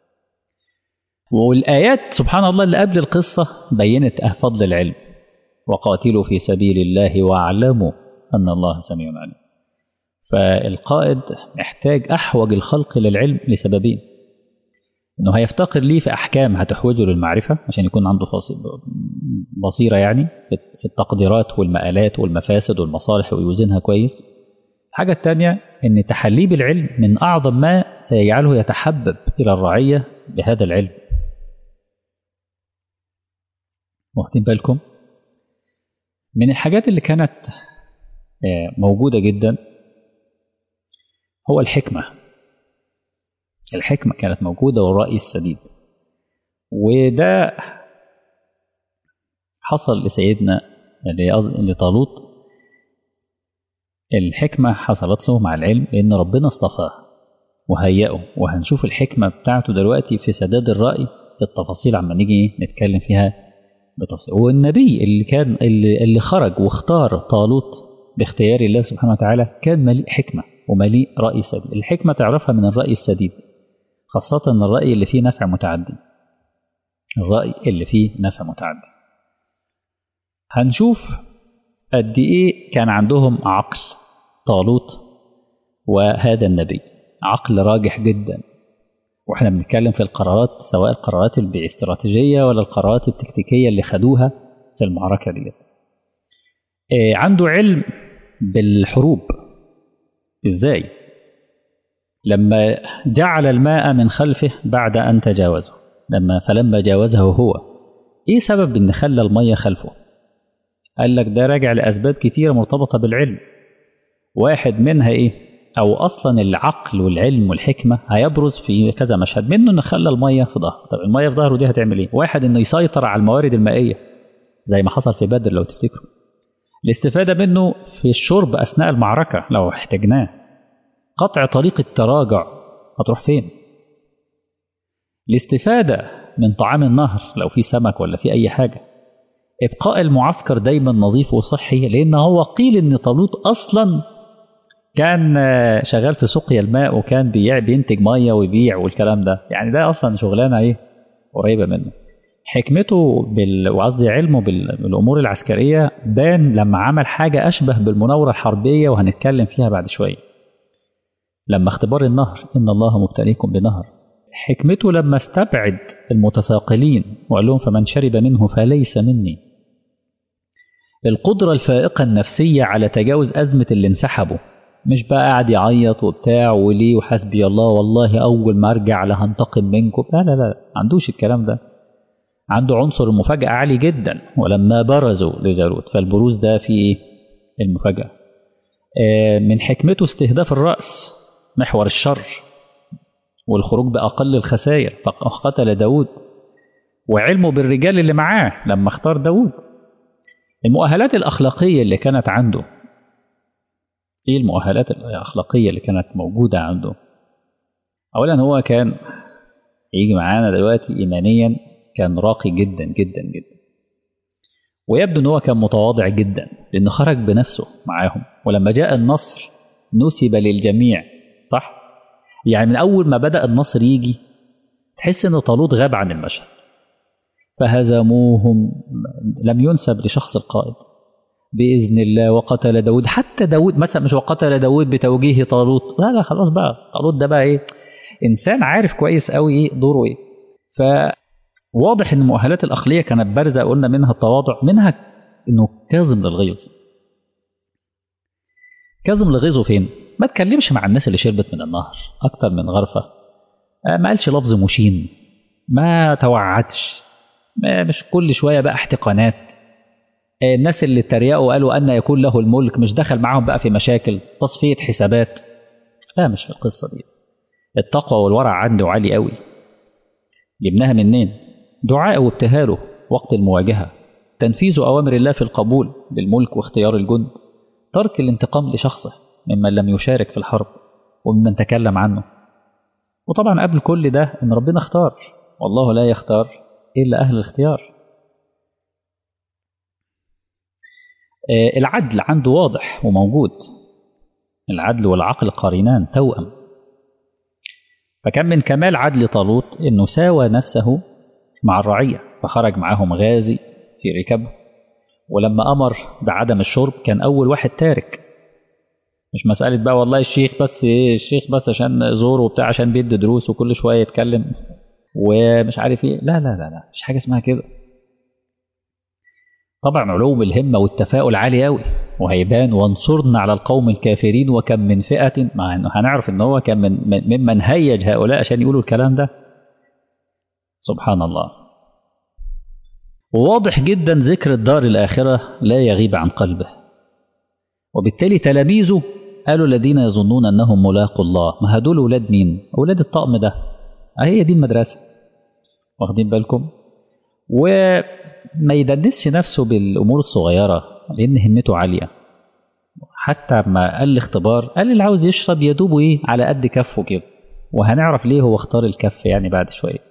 والايات سبحان الله اللي قبل القصه بينت فضل العلم وقاتلوا في سبيل الله واعلموا ان الله سميع عليم فالقائد محتاج احوج الخلق للعلم لسببين انه هيفتقر ليه في احكام هتحوجه للمعرفه عشان يكون عنده بصيره يعني في التقديرات والمآلات والمفاسد والمصالح ويوزنها كويس الحاجه الثانيه ان تحليه بالعلم من اعظم ما سيجعله يتحبب الى الرعيه بهذا العلم واخدين بالكم من الحاجات اللي كانت موجوده جدا هو الحكمه الحكمة كانت موجودة والرأي السديد وده حصل لسيدنا لطالوت الحكمة حصلت له مع العلم لأن ربنا اصطفاه وهيئه وهنشوف الحكمة بتاعته دلوقتي في سداد الرأي في التفاصيل عما نيجي نتكلم فيها بتفصيل والنبي اللي كان اللي, اللي خرج واختار طالوت باختيار الله سبحانه وتعالى كان مليء حكمة ومليء رأي سديد الحكمة تعرفها من الرأي السديد خاصة الرأي اللي فيه نفع متعدي الرأي اللي فيه نفع متعدي هنشوف قد إيه كان عندهم عقل طالوت وهذا النبي عقل راجح جدا واحنا بنتكلم في القرارات سواء القرارات الاستراتيجية ولا القرارات التكتيكية اللي خدوها في المعركة دي إيه عنده علم بالحروب ازاي لما جعل الماء من خلفه بعد أن تجاوزه لما فلما جاوزه هو إيه سبب إن خلى المية خلفه قال لك ده راجع لأسباب كتيرة مرتبطة بالعلم واحد منها إيه أو أصلا العقل والعلم والحكمة هيبرز في كذا مشهد منه إنه خلى المية في ظهره طب المية في ظهره دي هتعمل إيه واحد إنه يسيطر على الموارد المائية زي ما حصل في بدر لو تفتكروا الاستفادة منه في الشرب أثناء المعركة لو احتاجناه قطع طريق التراجع هتروح فين الاستفادة من طعام النهر لو في سمك ولا في أي حاجة إبقاء المعسكر دايما نظيف وصحي لأن هو قيل إن طالوت أصلا كان شغال في سقيا الماء وكان بيع بينتج مية ويبيع والكلام ده يعني ده أصلا شغلانة إيه قريبة منه حكمته بال... وقصدي علمه بال... بالامور العسكريه بان لما عمل حاجه اشبه بالمناوره الحربيه وهنتكلم فيها بعد شويه لما اختبار النهر ان الله مبتليكم بنهر حكمته لما استبعد المتثاقلين وقال لهم فمن شرب منه فليس مني القدره الفائقه النفسيه على تجاوز ازمه اللي انسحبوا مش بقى قاعد يعيط وبتاع وليه وحسبي الله والله اول ما ارجع لهنتقم منكم لا لا لا ما عندوش الكلام ده عنده عنصر المفاجأة عالي جدا ولما برزوا لجالوت فالبروز ده فيه المفاجأة من حكمته استهداف الرأس محور الشر والخروج بأقل الخسائر فقتل داود وعلمه بالرجال اللي معاه لما اختار داود المؤهلات الأخلاقية اللي كانت عنده ايه المؤهلات الأخلاقية اللي كانت موجودة عنده أولا هو كان يجي معانا دلوقتي إيمانيا كان راقي جدا جدا جدا ويبدو ان هو كان متواضع جدا لانه خرج بنفسه معاهم ولما جاء النصر نسب للجميع صح يعني من اول ما بدا النصر يجي تحس ان طالوت غاب عن المشهد فهزموهم لم ينسب لشخص القائد باذن الله وقتل داود حتى داود مثلا مش وقتل داود بتوجيه طالوت لا لا خلاص بقى طالوت ده بقى ايه انسان عارف كويس قوي ايه دوره ايه ف واضح ان المؤهلات الاخلاقيه كانت بارزه قلنا منها التواضع منها انه كاظم للغيظ كاظم لغيظه فين ما تكلمش مع الناس اللي شربت من النهر اكتر من غرفه ما قالش لفظ مشين ما توعدش ما مش كل شويه بقى احتقانات الناس اللي اتريقوا وقالوا ان يكون له الملك مش دخل معاهم بقى في مشاكل تصفيه حسابات لا مش في القصه دي التقوى والورع عنده عالي قوي جبناها منين دعاء وابتهاله وقت المواجهة تنفيذ أوامر الله في القبول للملك واختيار الجند ترك الانتقام لشخصه ممن لم يشارك في الحرب وممن تكلم عنه وطبعا قبل كل ده ان ربنا اختار والله لا يختار الا اهل الاختيار العدل عنده واضح وموجود العدل والعقل قارنان توأم فكان من كمال عدل طالوت انه ساوى نفسه مع الرعية فخرج معاهم غازي في ركبه ولما أمر بعدم الشرب كان أول واحد تارك مش مسألة بقى والله الشيخ بس ايه الشيخ بس عشان زور وبتاع عشان بيدي دروس وكل شوية يتكلم ومش عارف ايه لا لا لا لا مش حاجة اسمها كده طبعا علو الهمة والتفاؤل عالي قوي وهيبان وانصرنا على القوم الكافرين وكم من فئة مع انه هنعرف ان هو كان من ممن هيج هؤلاء عشان يقولوا الكلام ده سبحان الله وواضح جدا ذكر الدار الآخرة لا يغيب عن قلبه وبالتالي تلاميذه قالوا الذين يظنون أنهم ملاقوا الله ما هدول أولاد مين أولاد الطقم ده هي دي المدرسة واخدين بالكم وما يدنسش نفسه بالأمور الصغيرة لأن همته عالية حتى ما قال الاختبار قال اللي عاوز يشرب يدوب ايه على قد كفه كده وهنعرف ليه هو اختار الكف يعني بعد شويه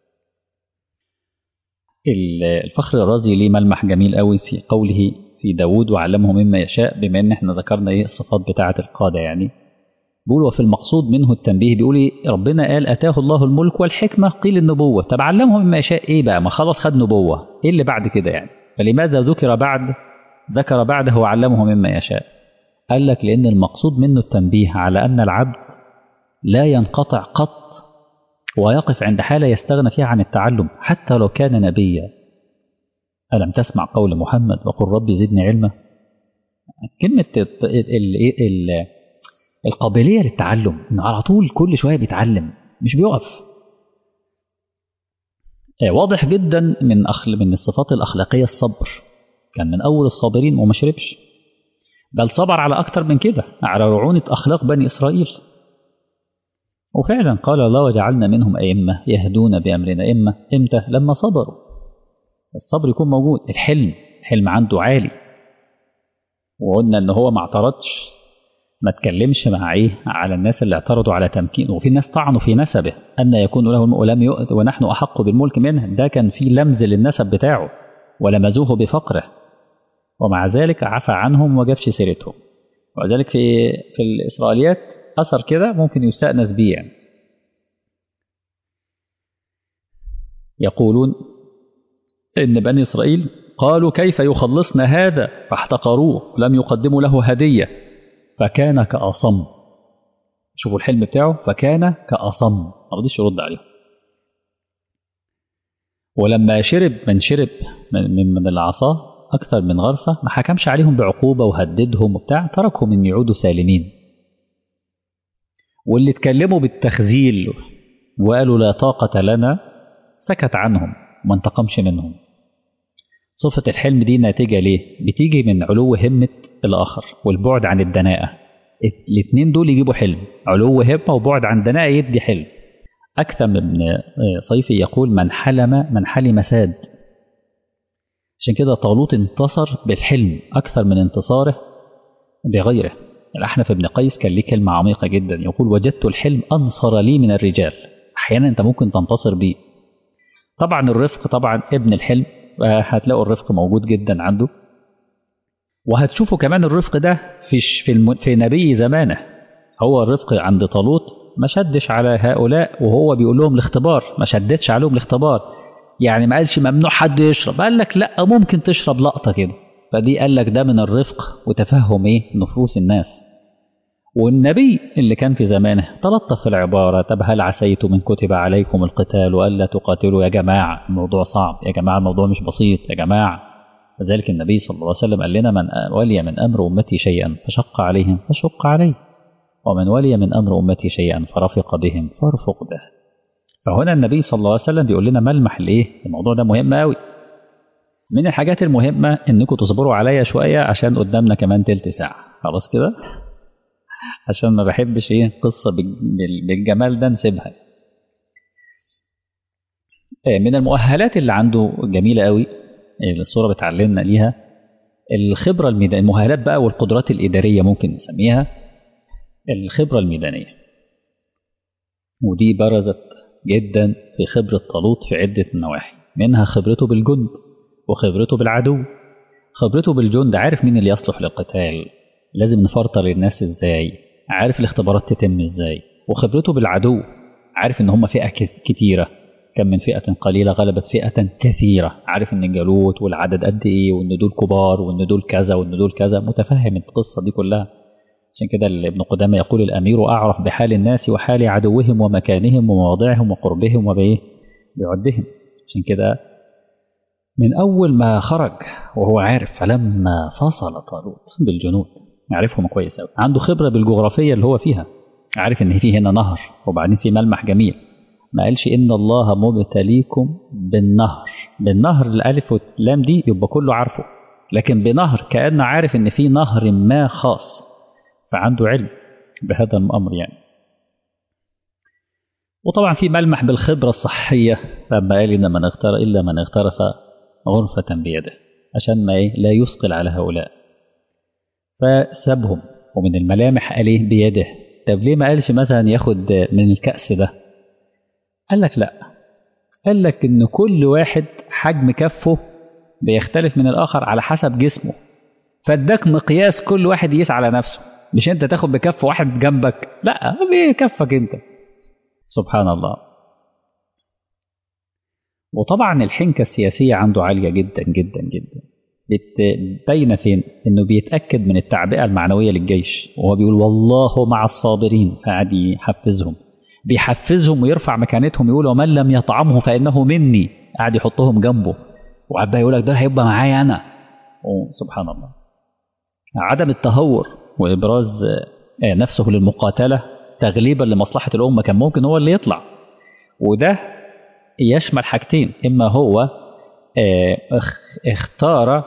الفخر الرازي ليه ملمح جميل قوي في قوله في داود وعلمه مما يشاء بما ان احنا ذكرنا ايه الصفات بتاعه القاده يعني بيقول وفي المقصود منه التنبيه بيقول إيه ربنا قال اتاه الله الملك والحكمه قيل النبوه طب علمه مما يشاء ايه بقى ما خلاص خد نبوه ايه اللي بعد كده يعني فلماذا ذكر بعد ذكر بعده وعلمه مما يشاء قال لك لان المقصود منه التنبيه على ان العبد لا ينقطع قط ويقف عند حالة يستغنى فيها عن التعلم حتى لو كان نبيا ألم تسمع قول محمد وقل ربي زدني علما كلمة ال ال ال القابلية للتعلم إنه على طول كل شوية بيتعلم مش بيقف واضح جدا من أخل من الصفات الأخلاقية الصبر كان من أول الصابرين وما شربش بل صبر على أكتر من كده على رعونة أخلاق بني إسرائيل وفعلا قال الله وجعلنا منهم أئمة يهدون بأمرنا إما إمتى لما صبروا الصبر يكون موجود الحلم الحلم عنده عالي وقلنا ان هو ما اعترضش ما تكلمش مع ايه على الناس اللي اعترضوا على تمكينه وفي ناس طعنوا في نسبه ان يكون له الملك ولم يؤت ونحن احق بالملك منه ده كان في لمز للنسب بتاعه ولمزوه بفقره ومع ذلك عفى عنهم وجابش سيرتهم وذلك في في الاسرائيليات اثر كده ممكن يستانس بيه يعني يقولون إن بني إسرائيل قالوا كيف يخلصنا هذا فاحتقروه لم يقدموا له هدية فكان كأصم شوفوا الحلم بتاعه فكان كأصم ما رضيش يرد عليه ولما شرب من شرب من, من, من العصا أكثر من غرفة ما حكمش عليهم بعقوبة وهددهم وبتاع تركهم إن يعودوا سالمين واللي اتكلموا بالتخذيل وقالوا لا طاقة لنا سكت عنهم وما انتقمش منهم صفة الحلم دي ناتجة ليه؟ بتيجي من علو همة الآخر والبعد عن الدناءة الاثنين دول يجيبوا حلم علو همة وبعد عن دناءة يدي حلم أكثر من صيفي يقول من حلم من حلم ساد عشان كده طالوت انتصر بالحلم أكثر من انتصاره بغيره الأحنف بن قيس كان ليه كلمة عميقة جدا يقول وجدت الحلم أنصر لي من الرجال أحيانا أنت ممكن تنتصر بيه طبعا الرفق طبعا ابن الحلم هتلاقوا الرفق موجود جدا عنده وهتشوفوا كمان الرفق ده في في, الم... في نبي زمانه هو الرفق عند طالوت ما شدش على هؤلاء وهو بيقول لهم الاختبار ما شدتش عليهم الاختبار يعني ما قالش ممنوع حد يشرب قال لك لا ممكن تشرب لقطة كده فدي قال لك ده من الرفق وتفهم ايه نفوس الناس والنبي اللي كان في زمانه تلطف في العبارة طب هل عسيتم من كتب عليكم القتال وألا تقاتلوا يا جماعة الموضوع صعب يا جماعة الموضوع مش بسيط يا جماعة لذلك النبي صلى الله عليه وسلم قال لنا من ولي من أمر أمتي شيئا فشق عليهم فشق عليه ومن ولي من أمر أمتي شيئا فرفق بهم فارفق به فهنا النبي صلى الله عليه وسلم بيقول لنا ملمح لإيه الموضوع ده مهم قوي من الحاجات المهمة إنكم تصبروا عليا شوية عشان قدامنا كمان تلت ساعة خلاص كده عشان ما بحبش ايه قصة بالجمال ده نسيبها من المؤهلات اللي عنده جميلة قوي اللي الصورة بتعلمنا ليها الخبرة الميدانية المؤهلات بقى والقدرات الإدارية ممكن نسميها الخبرة الميدانية ودي برزت جدا في خبرة طالوت في عدة نواحي منها خبرته بالجند وخبرته بالعدو خبرته بالجند عارف مين اللي يصلح للقتال لازم نفرطر الناس ازاي عارف الاختبارات تتم ازاي وخبرته بالعدو عارف ان هم فئة كتيرة كم من فئة قليلة غلبت فئة كثيرة عارف ان الجالوت والعدد قد ايه وان دول كبار وان دول كذا وان دول كذا متفهم القصة دي كلها عشان كده ابن قدامة يقول الأمير أعرف بحال الناس وحال عدوهم ومكانهم ومواضعهم وقربهم وبإيه بعدهم عشان كده من أول ما خرج وهو عارف فلما فصل طالوت بالجنود يعرفهم كويس قوي عنده خبرة بالجغرافية اللي هو فيها عارف ان في هنا نهر وبعدين في ملمح جميل ما قالش ان الله مبتليكم بالنهر بالنهر الالف واللام دي يبقى كله عارفه لكن بنهر كأنه عارف ان في نهر ما خاص فعنده علم بهذا الامر يعني وطبعا في ملمح بالخبرة الصحية لما قال ان من اغتر الا من اغترف غرفة بيده عشان ما إيه لا يثقل على هؤلاء فسابهم ومن الملامح قال ايه بيده طب ليه ما قالش مثلا ياخد من الكأس ده قال لك لا قال لك ان كل واحد حجم كفه بيختلف من الاخر على حسب جسمه فاداك مقياس كل واحد يقيس على نفسه مش انت تاخد بكف واحد جنبك لا بكفك انت سبحان الله وطبعا الحنكة السياسية عنده عالية جدا جدا جدا باينه فين؟ انه بيتاكد من التعبئه المعنويه للجيش وهو بيقول والله مع الصابرين فقعد يحفزهم بيحفزهم ويرفع مكانتهم يقول ومن لم يطعمه فانه مني قاعد يحطهم جنبه وقعد يقول لك ده هيبقى معايا انا سبحان الله عدم التهور وابراز نفسه للمقاتله تغليبا لمصلحه الامه كان ممكن هو اللي يطلع وده يشمل حاجتين اما هو اختار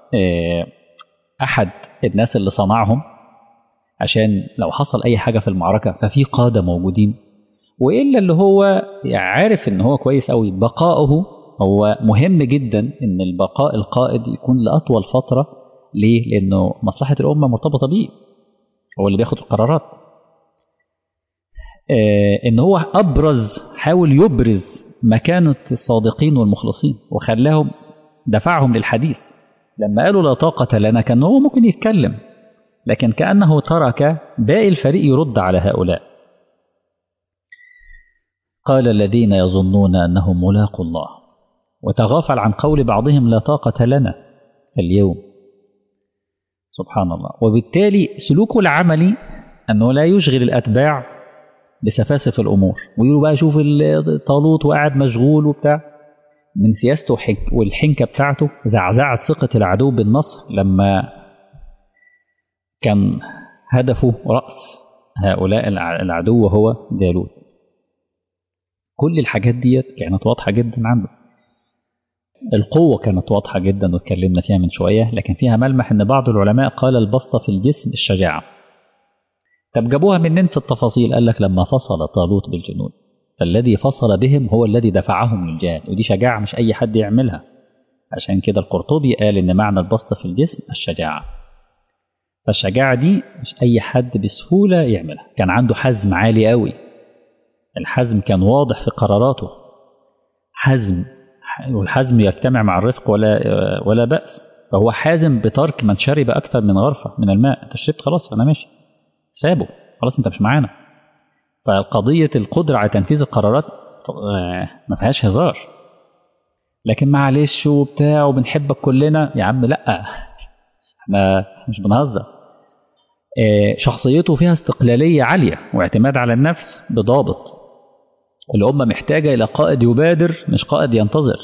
احد الناس اللي صنعهم عشان لو حصل اي حاجه في المعركه ففي قاده موجودين والا اللي هو عارف ان هو كويس قوي بقائه هو مهم جدا ان البقاء القائد يكون لاطول فتره ليه لانه مصلحه الامه مرتبطه بيه هو اللي بياخد القرارات ان هو ابرز حاول يبرز مكانة الصادقين والمخلصين وخلاهم دفعهم للحديث لما قالوا لا طاقة لنا كان هو ممكن يتكلم لكن كأنه ترك باقي الفريق يرد على هؤلاء قال الذين يظنون أنهم ملاقوا الله وتغافل عن قول بعضهم لا طاقة لنا اليوم سبحان الله وبالتالي سلوكه العملي أنه لا يشغل الأتباع بسفاسف الأمور ويقولوا بقى شوف طالوت وقاعد مشغول وبتاع من سياسته والحنكة بتاعته زعزعت ثقة العدو بالنصر لما كان هدفه رأس هؤلاء العدو هو جالوت كل الحاجات ديت كانت واضحة جدا عنده القوة كانت واضحة جدا واتكلمنا فيها من شوية لكن فيها ملمح ان بعض العلماء قال البسطة في الجسم الشجاعة طب جابوها منين في التفاصيل قال لك لما فصل طالوت بالجنود فالذي فصل بهم هو الذي دفعهم للجهاد ودي شجاعة مش أي حد يعملها عشان كده القرطبي قال إن معنى البسطة في الجسم الشجاعة فالشجاعة دي مش أي حد بسهولة يعملها كان عنده حزم عالي قوي الحزم كان واضح في قراراته حزم والحزم يجتمع مع الرفق ولا ولا بأس فهو حازم بترك من شرب أكثر من غرفة من الماء أنت شربت خلاص أنا ماشي سابه خلاص أنت مش معانا فقضية القدرة على تنفيذ القرارات ما فيهاش هزار لكن معلش وبتاع وبنحبك كلنا يا عم لا احنا مش بنهزر شخصيته فيها استقلالية عالية واعتماد على النفس بضابط الأمة محتاجة إلى قائد يبادر مش قائد ينتظر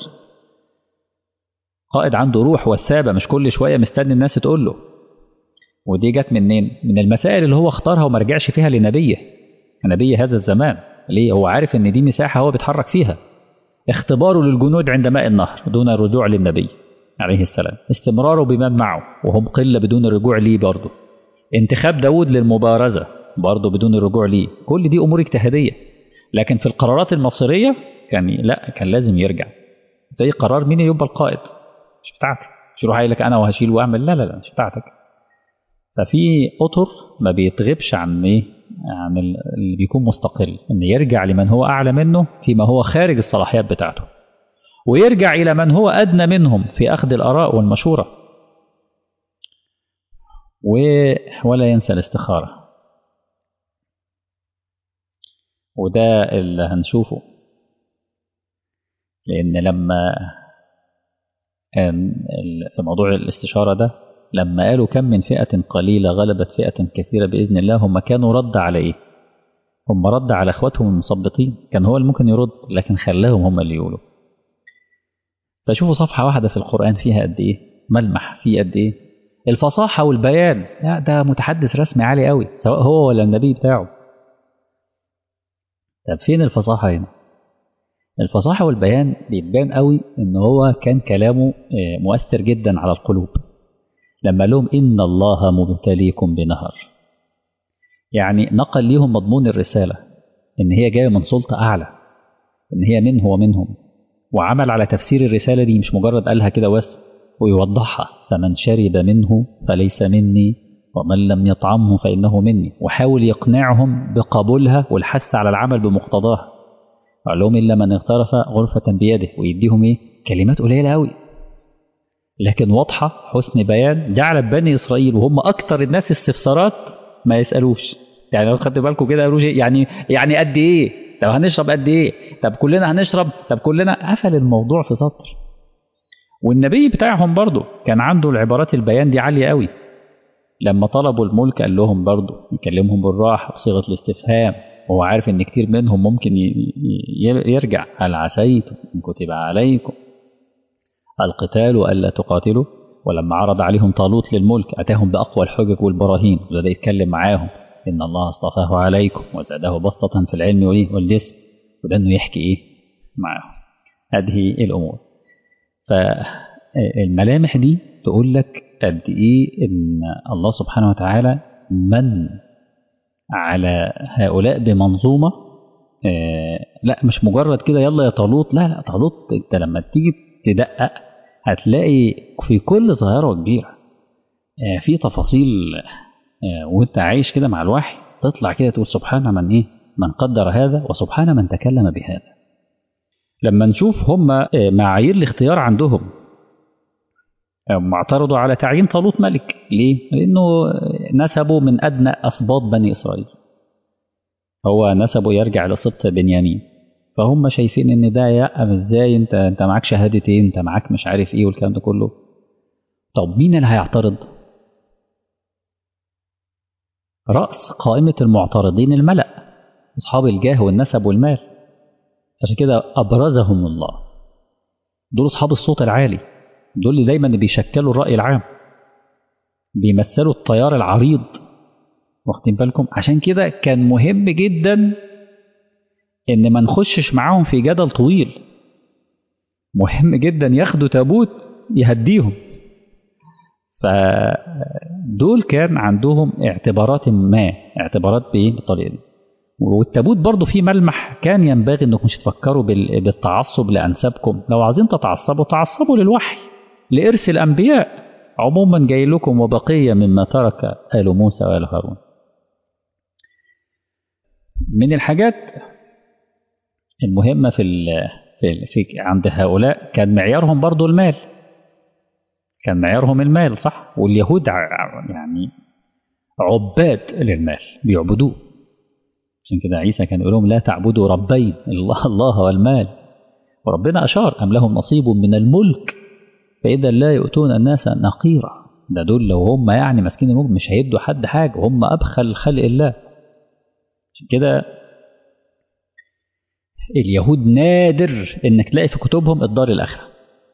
قائد عنده روح وثابة مش كل شوية مستني الناس تقول له ودي جت منين؟ من المسائل اللي هو اختارها وما رجعش فيها لنبيه نبي هذا الزمان ليه؟ هو عارف إن دي مساحة هو بيتحرك فيها اختباره للجنود عند ماء النهر دون الرجوع للنبي عليه السلام استمراره بمن معه وهم قلة بدون الرجوع ليه برضه انتخاب داود للمبارزة برضه بدون الرجوع ليه كل دي أمور اجتهادية لكن في القرارات المصيرية كان لا كان لازم يرجع زي قرار مين يبقى القائد مش بتاعتي مش يروح قايل لك أنا وهشيل وأعمل لا لا لا مش بتاعتك ففي أطر ما بيتغبش عن إيه عن اللي بيكون مستقل إن يرجع لمن هو أعلى منه فيما هو خارج الصلاحيات بتاعته ويرجع إلى من هو أدنى منهم في أخذ الآراء والمشورة ولا ينسى الاستخارة وده اللي هنشوفه لأن لما في موضوع الاستشارة ده لما قالوا كم من فئة قليلة غلبت فئة كثيرة بإذن الله هم كانوا رد على إيه هم رد على أخواتهم المثبطين كان هو اللي ممكن يرد لكن خلاهم هم اللي يقولوا فشوفوا صفحة واحدة في القرآن فيها قد إيه ملمح فيه قد إيه الفصاحة والبيان لا ده متحدث رسمي عالي قوي سواء هو ولا النبي بتاعه طب فين الفصاحة هنا الفصاحة والبيان بيتبان قوي ان هو كان كلامه مؤثر جدا على القلوب لما لهم إن الله مبتليكم بنهر يعني نقل ليهم مضمون الرسالة إن هي جاية من سلطة أعلى إن هي منه ومنهم وعمل على تفسير الرسالة دي مش مجرد قالها كده بس ويوضحها فمن شرب منه فليس مني ومن لم يطعمه فإنه مني وحاول يقنعهم بقبولها والحث على العمل بمقتضاها قال لهم إلا من اغترف غرفة بيده ويديهم إيه كلمات قليلة أوي لكن واضحة حسن بيان جعل بني إسرائيل وهم أكثر الناس استفسارات ما يسألوش يعني لو خدت بالكم كده قالوا يعني يعني قد إيه طب هنشرب قد إيه طب كلنا هنشرب طب كلنا قفل الموضوع في سطر والنبي بتاعهم برضه كان عنده العبارات البيان دي عالية قوي لما طلبوا الملك قال لهم برضه يكلمهم بالراحة بصيغة الاستفهام وهو عارف ان كتير منهم ممكن يرجع هل عسيتم ان كتب عليكم القتال ألا تقاتلوا ولما عرض عليهم طالوت للملك أتاهم بأقوى الحجج والبراهين وبدأ يتكلم معاهم إن الله اصطفاه عليكم وزاده بسطة في العلم والجسم وده إنه يحكي إيه معاهم هذه الأمور فالملامح دي تقول لك قد إيه إن الله سبحانه وتعالى من على هؤلاء بمنظومة آه لا مش مجرد كده يلا يا طالوت لا لا طالوت انت لما تيجي تدقق هتلاقي في كل ظاهرة وكبيرة آه في تفاصيل آه وانت عايش كده مع الوحي تطلع كده تقول سبحان من ايه من قدر هذا وسبحان من تكلم بهذا لما نشوف هم معايير الاختيار عندهم معترضوا على تعيين طالوت ملك ليه؟ لأنه نسبه من أدنى أسباط بني إسرائيل هو نسبه يرجع لسبط بنيامين فهم شايفين ان ده يأم ازاي انت انت معاك شهاده ايه انت معاك مش عارف ايه والكلام ده كله طب مين اللي هيعترض رأس قائمة المعترضين الملأ أصحاب الجاه والنسب والمال عشان كده أبرزهم الله دول أصحاب الصوت العالي دول اللي دايما بيشكلوا الرأي العام بيمثلوا التيار العريض واخدين بالكم عشان كده كان مهم جدا ان ما نخشش معاهم في جدل طويل مهم جدا ياخدوا تابوت يهديهم فدول كان عندهم اعتبارات ما اعتبارات بايه بالطريقه دي والتابوت برضه فيه ملمح كان ينبغي انكم مش تفكروا بالتعصب لانسابكم لو عايزين تتعصبوا تعصبوا للوحي لارث الانبياء عموما جاي لكم وبقيه مما ترك ال موسى وال هارون من الحاجات المهمه في ال في, في عند هؤلاء كان معيارهم برضه المال كان معيارهم المال صح واليهود يعني عباد للمال بيعبدوه عشان كده عيسى كان يقول لهم لا تعبدوا ربين الله الله والمال وربنا أشار أم لهم نصيب من الملك فإذا لا يؤتون الناس نقيرا ده دول لو هم يعني ماسكين الملك مش هيدوا حد حاجة هم أبخل خلق الله عشان كده اليهود نادر انك تلاقي في كتبهم الدار الاخره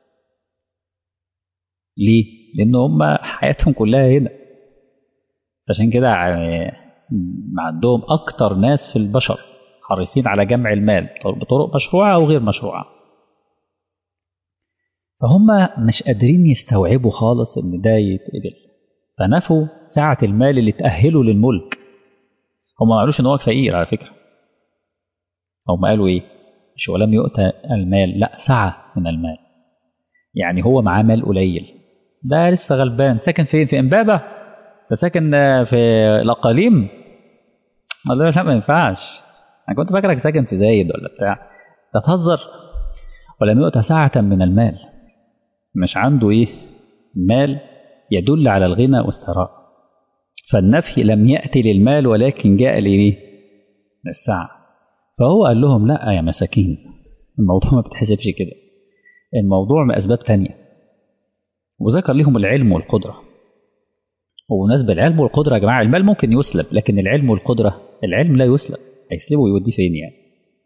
ليه لان هم حياتهم كلها هنا عشان كده عندهم اكتر ناس في البشر حريصين على جمع المال بطرق مشروعه او غير مشروعه فهم مش قادرين يستوعبوا خالص ان ده يتقبل فنفوا سعة المال اللي تأهلوا للملك هم ما قالوش ان هو فقير على فكره هم قالوا ايه مش ولم يؤتى المال لا سعة من المال يعني هو معاه مال قليل ده لسه غلبان ساكن فين في امبابة ده ساكن في الاقاليم قال له لا ما ينفعش انا كنت فاكرك ساكن في زايد ولا بتاع ده تهزر ولم يؤتى سعة من المال مش عنده ايه مال يدل على الغنى والثراء فالنفي لم يأتي للمال ولكن جاء لإيه للسعة فهو قال لهم لا يا مساكين الموضوع ما بتحسبش كده الموضوع بأسباب تانية وذكر لهم العلم والقدرة وبمناسبة العلم والقدرة يا جماعة المال ممكن يسلب لكن العلم والقدرة العلم لا يسلب هيسلبه ويوديه فين يعني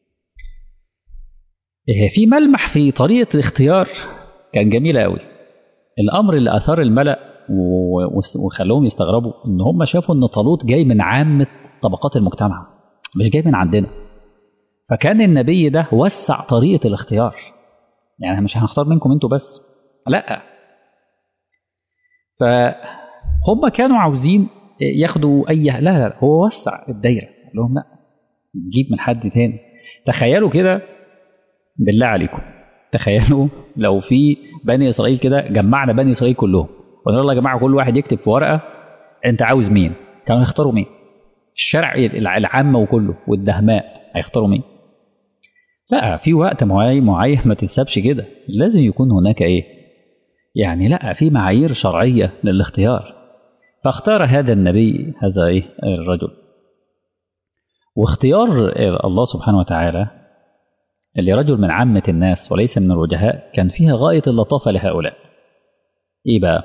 في ملمح في طريقة الاختيار كان جميلة قوي الأمر اللي أثار الملأ وخلوهم يستغربوا إن هم شافوا إن طالوت جاي من عامة طبقات المجتمع مش جاي من عندنا فكان النبي ده وسع طريقة الاختيار يعني مش هنختار منكم انتوا بس لا فهم كانوا عاوزين ياخدوا اي لا لا هو وسع الدايره قال لهم لا نجيب من حد تاني تخيلوا كده بالله عليكم تخيلوا لو في بني اسرائيل كده جمعنا بني اسرائيل كلهم قلنا يلا يا جماعه كل واحد يكتب في ورقه انت عاوز مين كانوا يختاروا مين الشرع العامه وكله والدهماء هيختاروا مين لا في وقت معين معين ما تتسابش كده لازم يكون هناك ايه يعني لا في معايير شرعيه للاختيار فاختار هذا النبي هذا ايه الرجل واختيار الله سبحانه وتعالى لرجل من عامة الناس وليس من الوجهاء كان فيها غاية اللطافة لهؤلاء ايه بقى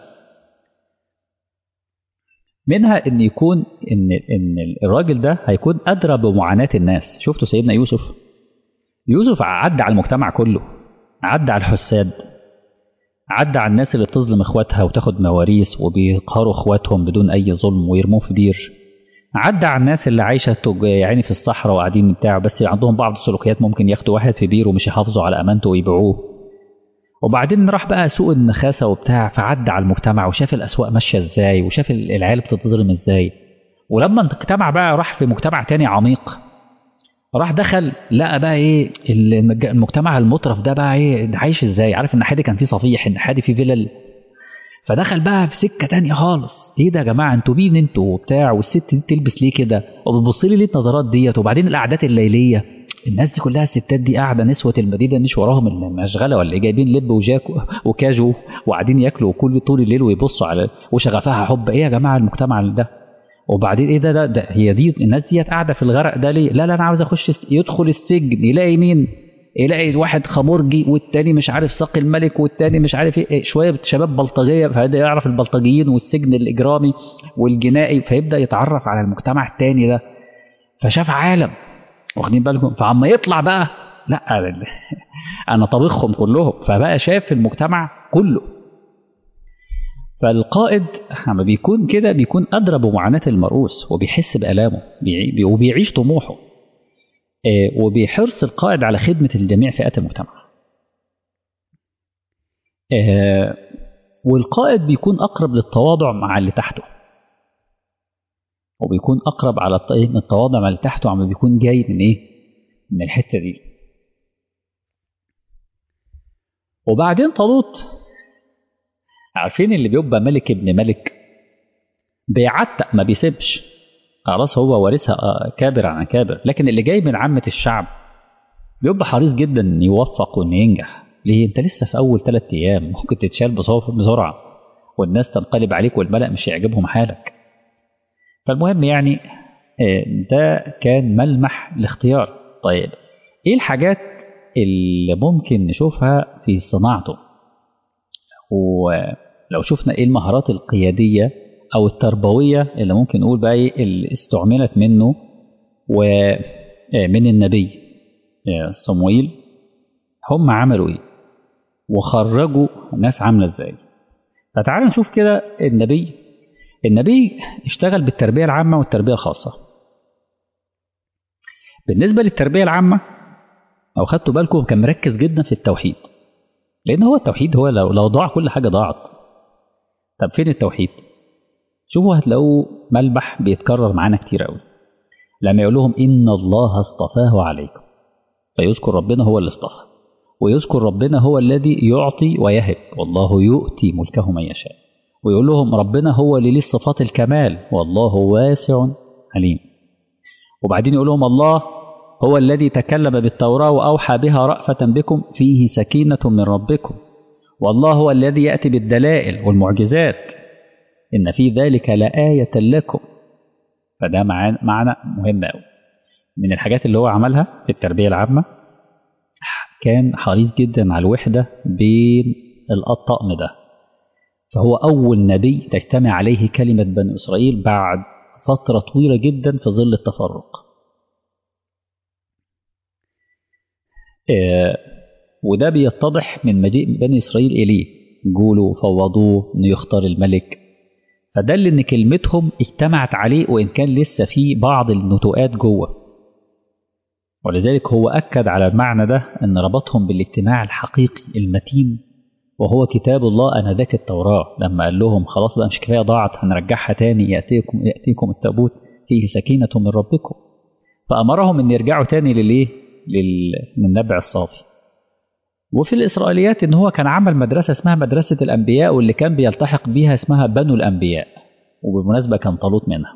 منها ان يكون ان ان الراجل ده هيكون ادرى بمعاناه الناس شفتوا سيدنا يوسف يوسف عدى على المجتمع كله عدى على الحساد عدى على الناس اللي بتظلم اخواتها وتاخد مواريث وبيقهروا اخواتهم بدون اي ظلم ويرموه في بير عدى على الناس اللي عايشه يعني في الصحراء وقاعدين بتاع بس عندهم بعض السلوكيات ممكن ياخدوا واحد في بير ومش يحافظوا على امانته ويبيعوه وبعدين راح بقى سوق النخاسه وبتاع فعدى على المجتمع وشاف الاسواق ماشيه ازاي وشاف العيال بتتظلم ازاي ولما اجتمع بقى راح في مجتمع تاني عميق راح دخل لقى بقى ايه المجتمع المطرف ده بقى ايه ده عايش ازاي عارف ان حادي كان فيه صفيح ان حادي فيه فيلل فدخل بقى في سكه تانية خالص ايه ده يا جماعه انتوا مين انتوا وبتاع والست دي تلبس ليه كده وبتبص لي ليه النظرات ديت وبعدين القعدات الليليه الناس دي كلها الستات دي قاعده نسوه المدينه مش وراهم المشغله ولا جايبين لب وجاكو وكاجو وقاعدين ياكلوا كل طول الليل ويبصوا على وشغفها حب ايه يا جماعه المجتمع ده وبعدين ايه ده, ده ده هي دي الناس دي قاعده في الغرق ده ليه لا لا انا عاوز اخش الس- يدخل السجن يلاقي مين يلاقي واحد خمرجي والتاني مش عارف ساقي الملك والتاني مش عارف ايه إيه، شويه شباب بلطجيه فهيبدا يعرف البلطجيين والسجن الاجرامي والجنائي فيبدا يتعرف على المجتمع التاني ده فشاف عالم واخدين بالكم فعما يطلع بقى لا انا طابخهم كلهم فبقى شاف المجتمع كله فالقائد لما بيكون كده بيكون أدرى بمعاناة المرؤوس وبيحس بآلامه بيعي- وبيعيش طموحه آه، وبيحرص القائد على خدمة الجميع فئات المجتمع آه، والقائد بيكون أقرب للتواضع مع اللي تحته وبيكون أقرب على الط- إيه، من التواضع مع اللي تحته عم بيكون جاي من إيه من الحتة دي وبعدين طالوت عارفين اللي بيبقى ملك ابن ملك بيعتق ما بيسيبش خلاص هو وارثها آه، كابر عن كابر لكن اللي جاي من عامة الشعب بيبقى حريص جدا ان يوفق وان ينجح ليه انت لسه في اول ثلاث ايام ممكن تتشال بصوف- بسرعة والناس تنقلب عليك والملأ مش يعجبهم حالك فالمهم يعني آه، ده كان ملمح الاختيار طيب ايه الحاجات اللي ممكن نشوفها في صناعته ولو شفنا ايه المهارات القيادية او التربوية اللي ممكن نقول بقى ايه اللي استعملت منه ومن النبي صمويل هم عملوا ايه وخرجوا ناس عاملة ازاي فتعالوا نشوف كده النبي النبي اشتغل بالتربية العامة والتربية الخاصة بالنسبة للتربية العامة لو خدتوا بالكم كان مركز جدا في التوحيد لأن هو التوحيد هو لو, لو ضاع كل حاجة ضاعت طب فين التوحيد شوفوا هتلاقوه ملبح بيتكرر معانا كتير قوي لما يقول لهم إن الله اصطفاه عليكم فيذكر ربنا هو اللي اصطفى ويذكر ربنا هو الذي يعطي ويهب والله يؤتي ملكه من يشاء ويقول لهم ربنا هو اللي ليه صفات الكمال والله واسع عليم وبعدين يقول لهم الله هو الذي تكلم بالتوراة وأوحى بها رأفة بكم فيه سكينة من ربكم والله هو الذي يأتي بالدلائل والمعجزات إن في ذلك لآية لكم فده معنى مهم أوي من الحاجات اللي هو عملها في التربية العامة كان حريص جدا على الوحدة بين الطقم ده فهو أول نبي تجتمع عليه كلمة بني إسرائيل بعد فترة طويلة جدا في ظل التفرق آه وده بيتضح من مجيء بني إسرائيل إليه جولوا فوضوه إنه يختار الملك فدل إن كلمتهم اجتمعت عليه وإن كان لسه في بعض النتوءات جوه ولذلك هو أكد على المعنى ده أن ربطهم بالاجتماع الحقيقي المتين وهو كتاب الله أنذاك التوراة لما قال لهم خلاص بقى مش كفاية ضاعت هنرجعها تاني يأتيكم, يأتيكم التابوت فيه سكينة من ربكم فأمرهم أن يرجعوا تاني للإيه؟ للنبع الصافي وفي الإسرائيليات إن هو كان عمل مدرسة اسمها مدرسة الأنبياء واللي كان بيلتحق بيها اسمها بنو الأنبياء وبالمناسبة كان طالوت منها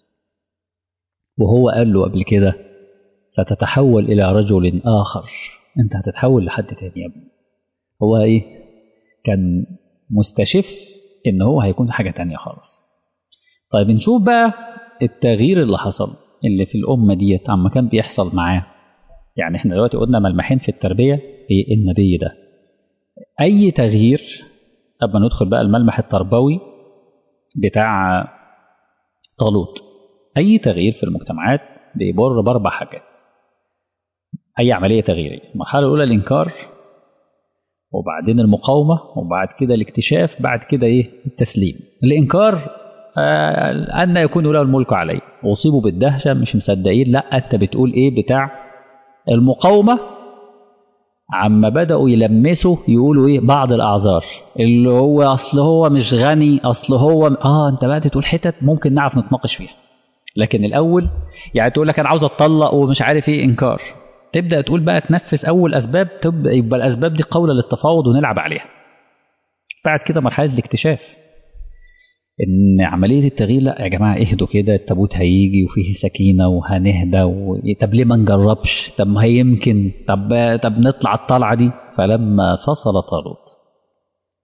وهو قال له قبل كده ستتحول إلى رجل آخر أنت هتتحول لحد تاني يا ابني هو إيه كان مستشف إن هو هيكون حاجة تانية خالص طيب نشوف بقى التغيير اللي حصل اللي في الأمة ديت عما كان بيحصل معاه يعني احنا دلوقتي قلنا ملمحين في التربية في النبي ده أي تغيير قبل ما ندخل بقى الملمح التربوي بتاع طالوت أي تغيير في المجتمعات بيمر بأربع حاجات أي عملية تغييرية المرحلة الأولى الإنكار وبعدين المقاومة وبعد كده الاكتشاف بعد كده إيه التسليم الإنكار آه أن يكون له الملك علي أصيبوا بالدهشة مش مصدقين لا أنت بتقول إيه بتاع المقاومة عما بدأوا يلمسوا يقولوا إيه بعض الأعذار اللي هو أصل هو مش غني أصل هو آه أنت بقى تقول حتت ممكن نعرف نتناقش فيها لكن الأول يعني تقول لك أنا عاوز أتطلق ومش عارف إيه إنكار تبدا تقول بقى تنفذ اول اسباب تبدا يبقى الاسباب دي قوله للتفاوض ونلعب عليها بعد كده مرحله الاكتشاف ان عمليه التغيير لا يا جماعه اهدوا كده التابوت هيجي وفيه سكينه وهنهدى و... طب ليه ما نجربش طب ما هي يمكن طب طب نطلع الطلعه دي فلما فصل طالوت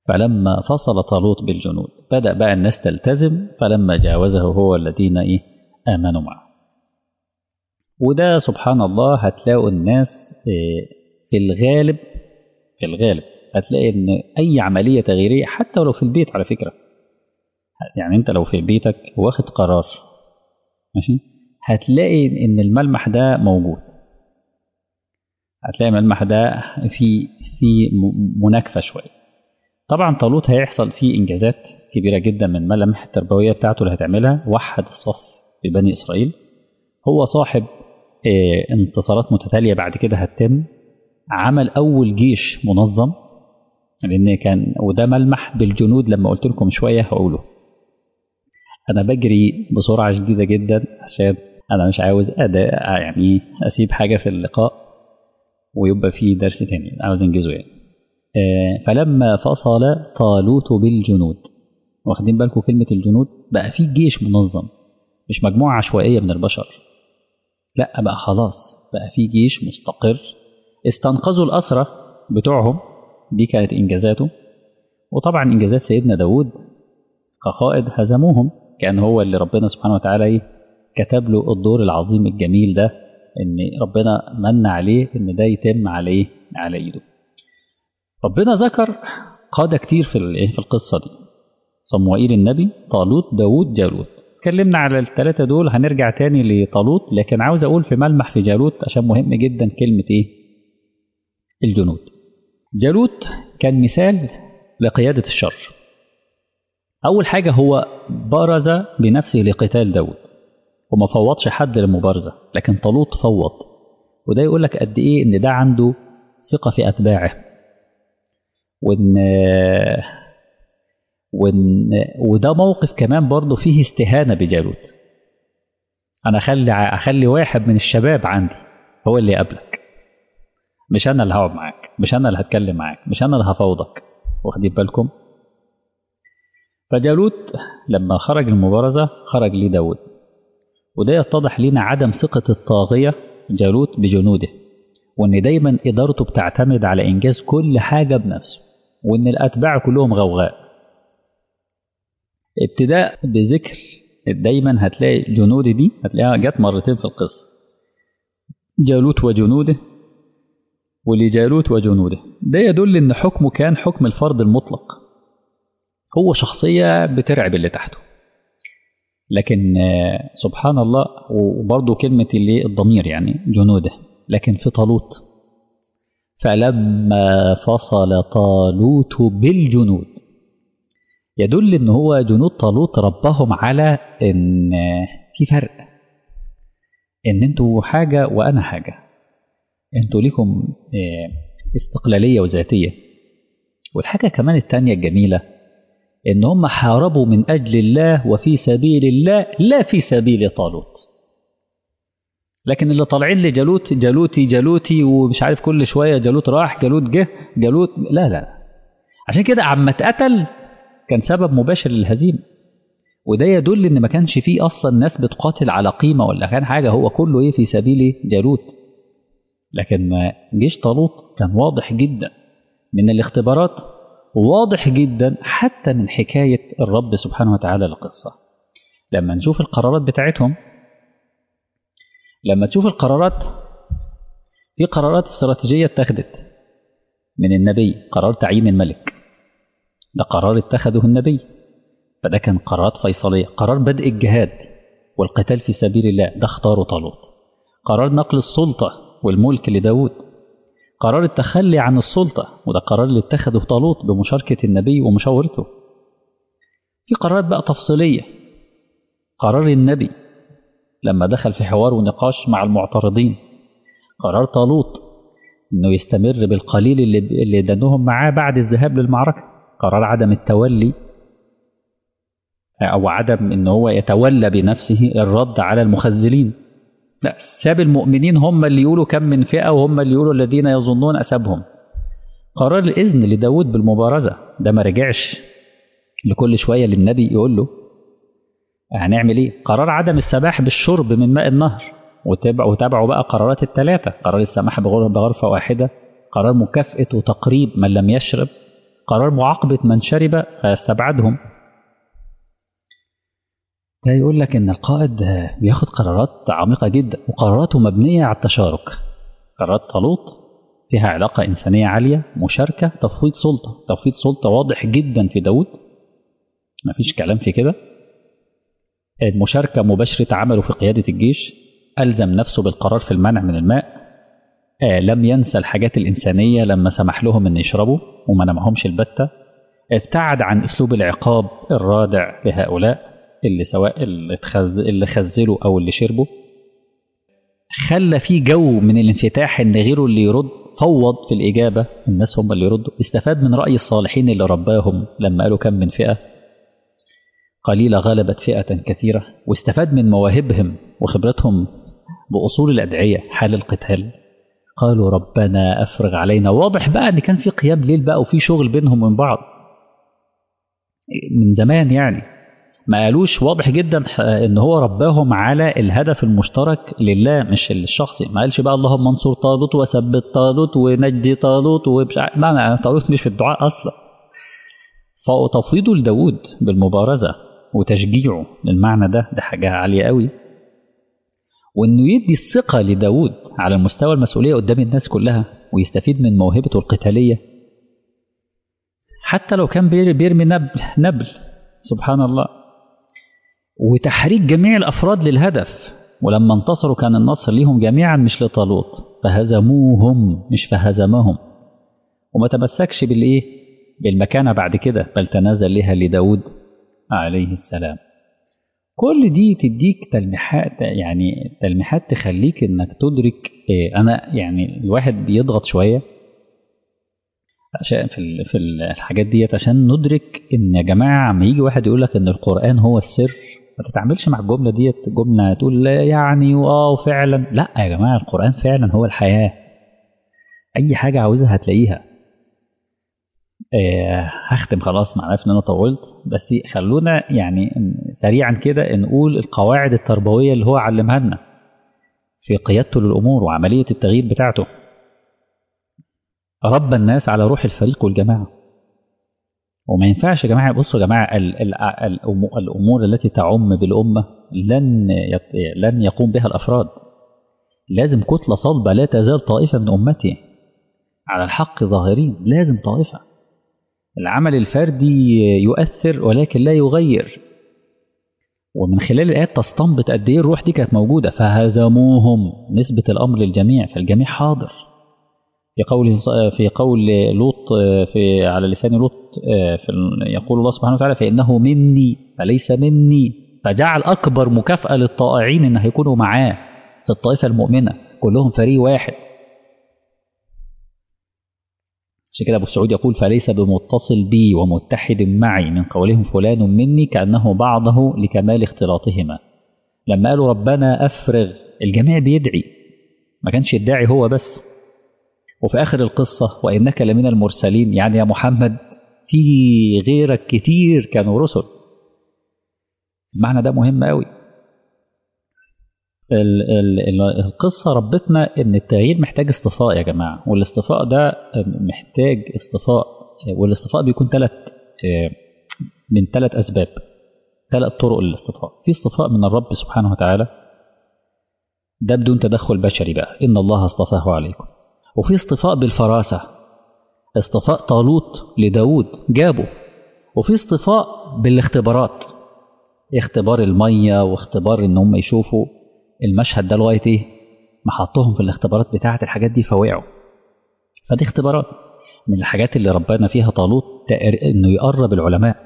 فلما فصل طالوت بالجنود بدأ بقى الناس تلتزم فلما جاوزه هو الذين إيه آمنوا معه وده سبحان الله هتلاقوا الناس في الغالب في الغالب هتلاقي ان اي عمليه تغييريه حتى لو في البيت على فكره يعني انت لو في بيتك واخد قرار ماشي هتلاقي ان الملمح ده موجود هتلاقي الملمح ده في في مناكفه شويه طبعا طالوت هيحصل فيه انجازات كبيره جدا من الملامح التربويه بتاعته اللي هتعملها وحد الصف ببني اسرائيل هو صاحب انتصارات متتاليه بعد كده هتتم عمل اول جيش منظم لان كان وده ملمح بالجنود لما قلت لكم شويه هقوله انا بجري بسرعه شديده جدا عشان انا مش عاوز اداء يعني اسيب حاجه في اللقاء ويبقى في درس تاني عاوز انجزه يعني فلما فصل طالوت بالجنود واخدين بالكم كلمه الجنود بقى في جيش منظم مش مجموعه عشوائيه من البشر لا بقى خلاص بقى في جيش مستقر استنقذوا الأسرة بتوعهم دي كانت إنجازاته وطبعا إنجازات سيدنا داود كقائد هزموهم كان هو اللي ربنا سبحانه وتعالى كتب له الدور العظيم الجميل ده إن ربنا من عليه إن ده يتم عليه على إيده ربنا ذكر قادة كتير في في القصة دي صموئيل النبي طالوت داود جالوت اتكلمنا على الثلاثة دول هنرجع تاني لطالوت لكن عاوز أقول في ملمح في جالوت عشان مهم جدا كلمة إيه الجنود جالوت كان مثال لقيادة الشر أول حاجة هو برز بنفسه لقتال داود وما فوضش حد للمبارزة لكن طالوت فوض وده يقول لك قد إيه إن ده عنده ثقة في أتباعه وإن وإن وده موقف كمان برضه فيه استهانة بجالوت أنا أخلي أخلي واحد من الشباب عندي هو اللي يقابلك مش أنا اللي هقعد معاك مش أنا اللي هتكلم معاك مش أنا اللي هفوضك واخدين بالكم فجالوت لما خرج المبارزة خرج ليه داود وده يتضح لنا عدم ثقة الطاغية جالوت بجنوده وإن دايما إدارته بتعتمد على إنجاز كل حاجة بنفسه وإن الأتباع كلهم غوغاء ابتداء بذكر دايما هتلاقي جنود دي هتلاقيها جت مرتين في القصة جالوت وجنوده ولجالوت وجنوده ده يدل ان حكمه كان حكم الفرد المطلق هو شخصية بترعب اللي تحته لكن سبحان الله وبرضه كلمة اللي الضمير يعني جنوده لكن في طالوت فلما فصل طالوت بالجنود يدل ان هو جنود طالوت ربهم على ان في فرق ان انتوا حاجة وانا حاجة انتوا ليكم استقلالية وذاتية والحاجة كمان التانية الجميلة ان هم حاربوا من اجل الله وفي سبيل الله لا في سبيل طالوت لكن اللي طالعين لجالوت جالوتي جالوتي ومش عارف كل شوية جالوت راح جالوت جه جالوت لا لا عشان كده عما اتقتل كان سبب مباشر للهزيمة وده يدل ان ما كانش فيه اصلا ناس بتقاتل على قيمة ولا كان حاجة هو كله ايه في سبيل جالوت لكن جيش طالوت كان واضح جدا من الاختبارات واضح جدا حتى من حكاية الرب سبحانه وتعالى للقصة لما نشوف القرارات بتاعتهم لما تشوف القرارات في قرارات استراتيجية اتخذت من النبي قرار تعيين الملك ده قرار اتخذه النبي فده كان قرارات فيصلية قرار بدء الجهاد والقتال في سبيل الله ده اختاره طالوت قرار نقل السلطة والملك لداود قرار التخلي عن السلطة وده قرار اللي اتخذه طالوت بمشاركة النبي ومشاورته في قرارات بقى تفصيلية قرار النبي لما دخل في حوار ونقاش مع المعترضين قرار طالوت انه يستمر بالقليل اللي اللي دنوهم معاه بعد الذهاب للمعركة قرار عدم التولي او عدم ان هو يتولى بنفسه الرد على المخذلين لا ساب المؤمنين هم اللي يقولوا كم من فئة وهم اللي يقولوا الذين يظنون أسابهم قرار الإذن لداود بالمبارزة ده ما رجعش لكل شوية للنبي يقول له هنعمل ايه قرار عدم السماح بالشرب من ماء النهر وتابع وتابعوا بقى قرارات الثلاثة قرار السماح بغرفة واحدة قرار مكافأة وتقريب من لم يشرب قرار معاقبة من شرب فيستبعدهم ده يقول لك إن القائد بياخد قرارات عميقة جدا وقراراته مبنية على التشارك قرارات طالوت فيها علاقة إنسانية عالية مشاركة تفويض سلطة تفويض سلطة واضح جدا في داود مفيش كلام في كده المشاركة مباشرة عمله في قيادة الجيش ألزم نفسه بالقرار في المنع من الماء آه لم ينسى الحاجات الإنسانية لما سمح لهم أن يشربوا وما نمعهمش البتة ابتعد عن أسلوب العقاب الرادع لهؤلاء اللي سواء اللي, تخز... اللي خزلوا أو اللي شربوا خلى في جو من الانفتاح ان غيره اللي يرد فوض في الإجابة الناس هم اللي يردوا استفاد من رأي الصالحين اللي رباهم لما قالوا كم من فئة قليلة غلبت فئة كثيرة واستفاد من مواهبهم وخبرتهم بأصول الأدعية حال القتال قالوا ربنا أفرغ علينا واضح بقى أن كان في قيام ليل بقى وفي شغل بينهم من بعض من زمان يعني ما قالوش واضح جدا ان هو رباهم على الهدف المشترك لله مش الشخصي ما قالش بقى اللهم انصر طالوت وثبت طالوت ونجي طالوت ومش ما طالوت مش في الدعاء اصلا فتفويضه لداود بالمبارزه وتشجيعه للمعنى ده ده حاجه عاليه قوي وانه يدي الثقه لداود على مستوى المسؤوليه قدام الناس كلها ويستفيد من موهبته القتاليه حتى لو كان بيرمي نبل نبل سبحان الله وتحريك جميع الأفراد للهدف ولما انتصروا كان النصر ليهم جميعا مش لطالوت فهزموهم مش فهزمهم وما تمسكش بالإيه بالمكانة بعد كده بل تنازل لها لداود عليه السلام كل دي تديك تلميحات يعني تلميحات تخليك انك تدرك إيه انا يعني الواحد بيضغط شويه عشان في في الحاجات ديت عشان ندرك ان يا جماعه عم يجي واحد يقول لك ان القران هو السر ما تتعاملش مع الجمله ديت جمله تقول لا يعني واه فعلا لا يا جماعه القران فعلا هو الحياه اي حاجه عاوزها هتلاقيها آه هختم خلاص مع عارف ان انا طولت بس خلونا يعني سريعا كده نقول القواعد التربويه اللي هو علمها لنا في قيادته للامور وعمليه التغيير بتاعته ربى الناس على روح الفريق والجماعة وما ينفعش يا جماعة بصوا يا جماعة ال ال ال الأمور التي تعم بالأمة لن لن يقوم بها الأفراد لازم كتلة صلبة لا تزال طائفة من أمتي على الحق ظاهرين لازم طائفة العمل الفردي يؤثر ولكن لا يغير ومن خلال الآيات تستنبط قد إيه الروح دي كانت موجودة فهزموهم نسبة الأمر للجميع فالجميع حاضر في قول في قول لوط في على لسان لوط في يقول الله سبحانه وتعالى فإنه مني فليس مني فجعل أكبر مكافأة للطائعين إن هيكونوا معاه في الطائفة المؤمنة كلهم فريق واحد عشان كده أبو السعود يقول فليس بمتصل بي ومتحد معي من قولهم فلان مني كأنه بعضه لكمال اختلاطهما لما قالوا ربنا أفرغ الجميع بيدعي ما كانش الداعي هو بس وفي آخر القصة وإنك لمن المرسلين يعني يا محمد في غيرك كتير كانوا رسل المعنى ده مهم قوي ال ال ال القصة ربتنا إن التغيير محتاج اصطفاء يا جماعة والاصطفاء ده محتاج اصطفاء والاصطفاء بيكون ثلاث من ثلاث أسباب ثلاث طرق للاصطفاء في اصطفاء من الرب سبحانه وتعالى ده بدون تدخل بشري بقى إن الله اصطفاه عليكم وفي اصطفاء بالفراسة اصطفاء طالوت لداود جابه وفي اصطفاء بالاختبارات اختبار المية واختبار ان هم يشوفوا المشهد ده لغاية ايه محطهم في الاختبارات بتاعة الحاجات دي فوقعوا فدي اختبارات من الحاجات اللي ربنا فيها طالوت انه يقرب العلماء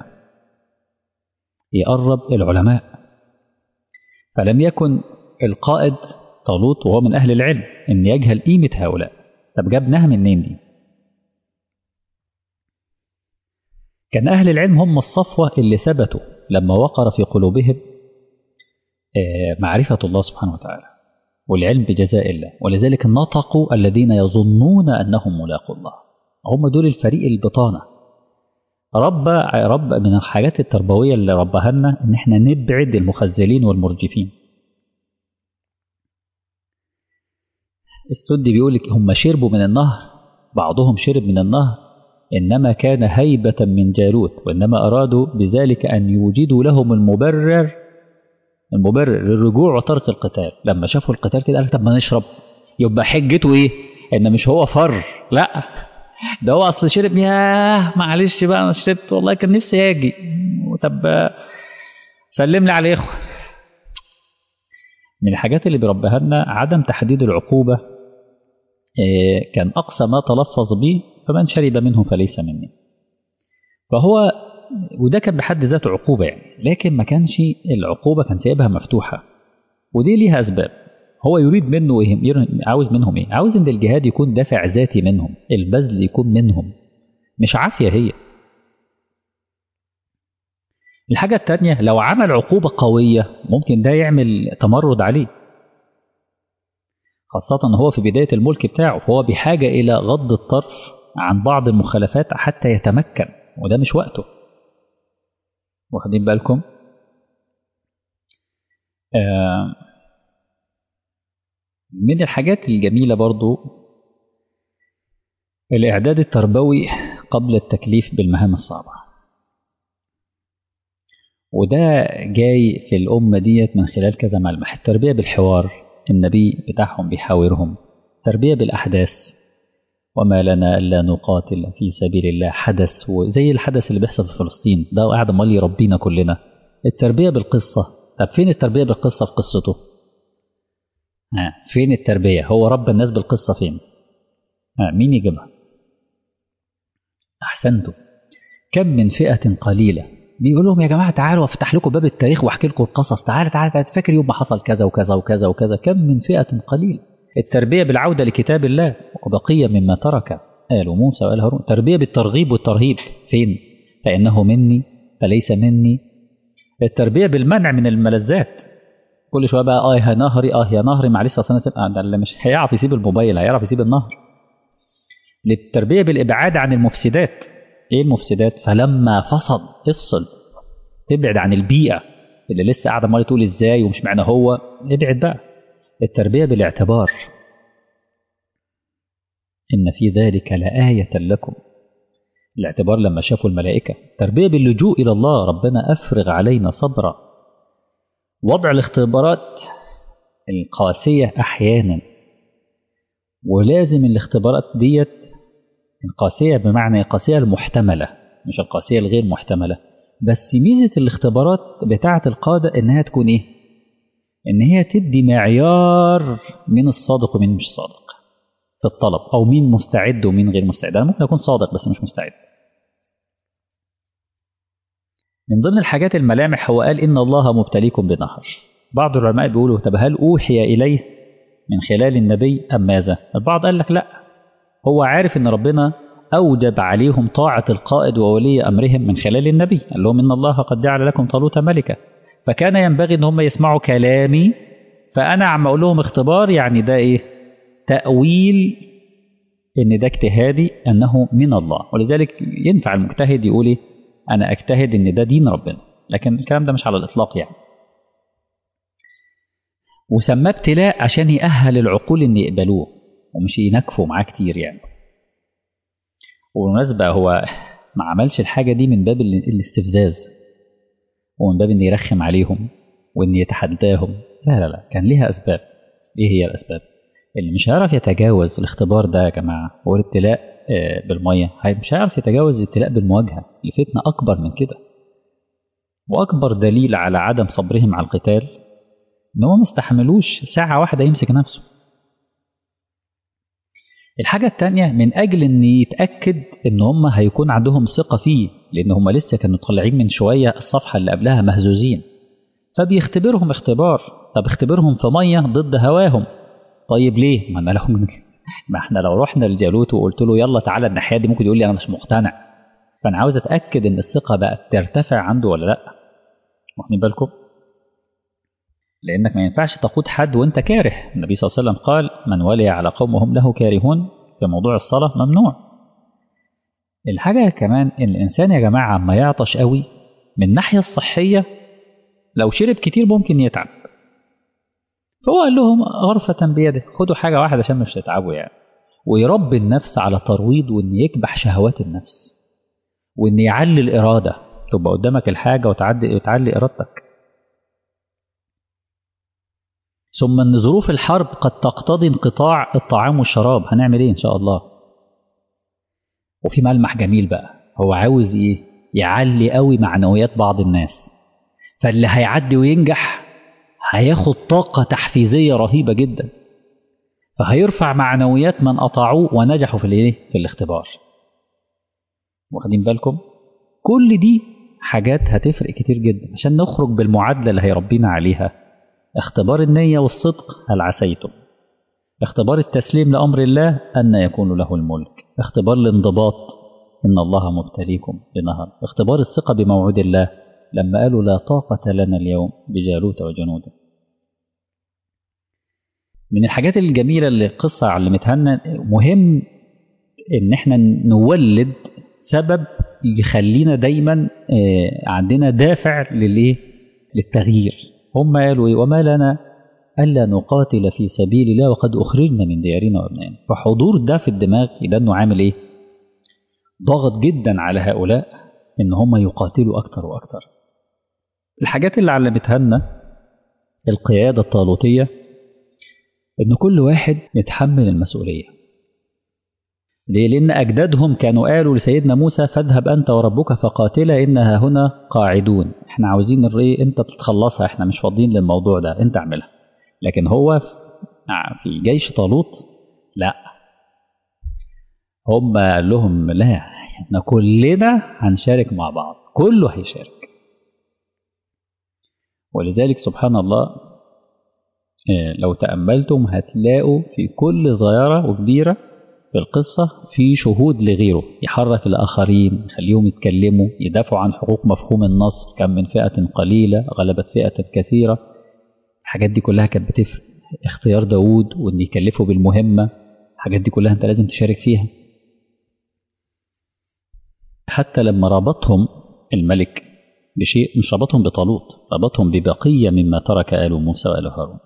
يقرب العلماء فلم يكن القائد طالوت وهو من أهل العلم إن يجهل قيمة هؤلاء طب جابناها منين دي كان أهل العلم هم الصفوة اللي ثبتوا لما وقر في قلوبهم معرفة الله سبحانه وتعالى والعلم بجزاء الله ولذلك نطقوا الذين يظنون أنهم ملاقوا الله هم دول الفريق البطانة رب رب من الحاجات التربوية اللي ربها لنا إن احنا نبعد المخزلين والمرجفين السدي بيقول لك هم شربوا من النهر بعضهم شرب من النهر إنما كان هيبة من جالوت وإنما أرادوا بذلك أن يوجدوا لهم المبرر المبرر للرجوع وترك القتال لما شافوا القتال كده قال طب ما نشرب يبقى حجته إيه إن مش هو فر لا ده هو أصل شرب ياه معلش بقى أنا شربت والله كان نفسي أجي طب سلم لي على إخوة من الحاجات اللي بيربيها لنا عدم تحديد العقوبة كان أقصى ما تلفظ به فمن شرب منه فليس مني فهو وده كان بحد ذاته عقوبة يعني لكن ما كانش العقوبة كان سايبها مفتوحة ودي ليها أسباب هو يريد منه إيه؟ عاوز منهم إيه؟ عاوز إن الجهاد يكون دافع ذاتي منهم البذل يكون منهم مش عافية هي الحاجة التانية لو عمل عقوبة قوية ممكن ده يعمل تمرد عليه خاصة هو في بداية الملك بتاعه فهو بحاجة إلى غض الطرف عن بعض المخالفات حتى يتمكن وده مش وقته واخدين بالكم آه من الحاجات الجميلة برضو الإعداد التربوي قبل التكليف بالمهام الصعبة وده جاي في الأمة ديت من خلال كذا ملمح التربية بالحوار النبي بتاعهم بيحاورهم تربية بالأحداث وما لنا إلا نقاتل في سبيل الله حدث وزي الحدث اللي بيحصل في فلسطين ده قاعد امال يربينا كلنا التربية بالقصة طب فين التربية بالقصة في قصته ها فين التربية هو رب الناس بالقصة فين ها مين يجيبها أحسنتم كم من فئة قليلة بيقول لهم يا جماعة تعالوا افتح لكم باب التاريخ واحكي لكم القصص تعالى تعالى تعالى فاكر يوم ما حصل كذا وكذا وكذا وكذا كم من فئة قليلة التربية بالعودة لكتاب الله وبقية مما ترك آل موسى وآل هارون تربية بالترغيب والترهيب فين فإنه مني فليس مني التربية بالمنع من الملذات كل شوية بقى اه يا نهري اه يا نهري معلش اصل انا ده اللي مش هيعرف يسيب الموبايل هيعرف يسيب النهر للتربية بالإبعاد عن المفسدات ايه المفسدات فلما فصل افصل تبعد عن البيئة اللي لسه قاعدة عمالة تقول ازاي ومش معنى هو ابعد بقى التربية بالاعتبار إن في ذلك لآية لكم الاعتبار لما شافوا الملائكة تربية باللجوء إلى الله ربنا أفرغ علينا صبرا وضع الاختبارات القاسية أحيانا ولازم الاختبارات ديت القاسية بمعنى القاسية المحتملة مش القاسية الغير محتملة بس ميزة الاختبارات بتاعة القادة إنها تكون إيه؟ إن هي تدي معيار من الصادق ومين مش صادق في الطلب أو مين مستعد ومين غير مستعد أنا ممكن أكون صادق بس مش مستعد من ضمن الحاجات الملامح هو قال إن الله مبتليكم بنهر بعض العلماء بيقولوا طب هل أوحي إليه من خلال النبي أم ماذا البعض قال لك لا هو عارف إن ربنا أوجب عليهم طاعة القائد وولي أمرهم من خلال النبي قال لهم إن الله قد جعل لكم طالوت ملكا فكان ينبغي إن هم يسمعوا كلامي فأنا عم أقول لهم اختبار يعني ده إيه تأويل إن ده اجتهادي أنه من الله ولذلك ينفع المجتهد يقول إيه أنا أجتهد إن ده دين ربنا لكن الكلام ده مش على الإطلاق يعني وسماه ابتلاء عشان يأهل العقول إن يقبلوه ومش ينكفوا معاه كتير يعني وبالمناسبة هو ما عملش الحاجة دي من باب الاستفزاز ومن باب إن يرخم عليهم وإن يتحداهم لا لا لا كان ليها أسباب إيه هي الأسباب؟ اللي مش هيعرف يتجاوز الاختبار ده يا جماعة هو الابتلاء بالمية مش هيعرف يتجاوز الابتلاء بالمواجهة لفتنة أكبر من كده وأكبر دليل على عدم صبرهم على القتال إن هم ما استحملوش ساعة واحدة يمسك نفسه الحاجة التانية من أجل أن يتأكد أن هم هيكون عندهم ثقة فيه لأن هم لسه كانوا طالعين من شوية الصفحة اللي قبلها مهزوزين فبيختبرهم اختبار طب اختبرهم في مية ضد هواهم طيب ليه؟ ما أنا لو ما احنا لو رحنا لجالوت وقلت له يلا تعالى الناحية دي ممكن يقول لي أنا مش مقتنع فأنا عاوز أتأكد أن الثقة بقت ترتفع عنده ولا لأ واخدين بالكم؟ لأنك ما ينفعش تقود حد وأنت كاره النبي صلى الله عليه وسلم قال من ولي على قوم وهم له كارهون في موضوع الصلاة ممنوع الحاجة كمان إن الإنسان يا جماعة ما يعطش قوي من الناحية الصحية لو شرب كتير ممكن يتعب فهو قال لهم غرفة بيده خدوا حاجة واحدة عشان مش تتعبوا يعني ويربي النفس على ترويض وإن يكبح شهوات النفس وإن يعلي الإرادة تبقى قدامك الحاجة وتعدي وتعلي إرادتك ثم أن ظروف الحرب قد تقتضي انقطاع الطعام والشراب هنعمل إيه إن شاء الله وفي ملمح جميل بقى هو عاوز إيه يعلي قوي معنويات بعض الناس فاللي هيعدي وينجح هياخد طاقة تحفيزية رهيبة جدا فهيرفع معنويات من أطاعوه ونجحوا في الايه في الاختبار واخدين بالكم كل دي حاجات هتفرق كتير جدا عشان نخرج بالمعادلة اللي هيربينا عليها اختبار النية والصدق هل عسيتم اختبار التسليم لأمر الله أن يكون له الملك اختبار الانضباط إن الله مبتليكم بنهر اختبار الثقة بموعود الله لما قالوا لا طاقة لنا اليوم بجالوت وجنوده من الحاجات الجميلة اللي القصة علمتها لنا مهم إن إحنا نولد سبب يخلينا دايما عندنا دافع للإيه؟ للتغيير هم قالوا إيه وما لنا ألا نقاتل في سبيل الله وقد أخرجنا من ديارنا وأبنائنا فحضور ده في الدماغ ده إنه عامل إيه ضغط جدا على هؤلاء إن هم يقاتلوا أكتر وأكتر الحاجات اللي علمتها لنا القيادة الطالوتية إن كل واحد يتحمل المسؤولية ليه؟ لأن أجدادهم كانوا قالوا لسيدنا موسى فاذهب أنت وربك فقاتلا إنها هنا قاعدون إحنا عاوزين الري أنت تتخلصها إحنا مش فاضيين للموضوع ده أنت اعملها لكن هو في جيش طالوت لا هم قال لهم لا احنا كلنا هنشارك مع بعض كله هيشارك ولذلك سبحان الله لو تأملتم هتلاقوا في كل صغيرة وكبيرة في القصة في شهود لغيره يحرك الآخرين يخليهم يتكلموا يدافعوا عن حقوق مفهوم النصر كم من فئة قليلة غلبت فئة كثيرة الحاجات دي كلها كانت بتفرق اختيار داود وان يكلفه بالمهمة الحاجات دي كلها انت لازم تشارك فيها حتى لما ربطهم الملك بشيء مش ربطهم بطالوت ربطهم ببقية مما ترك آل موسى وآل هارون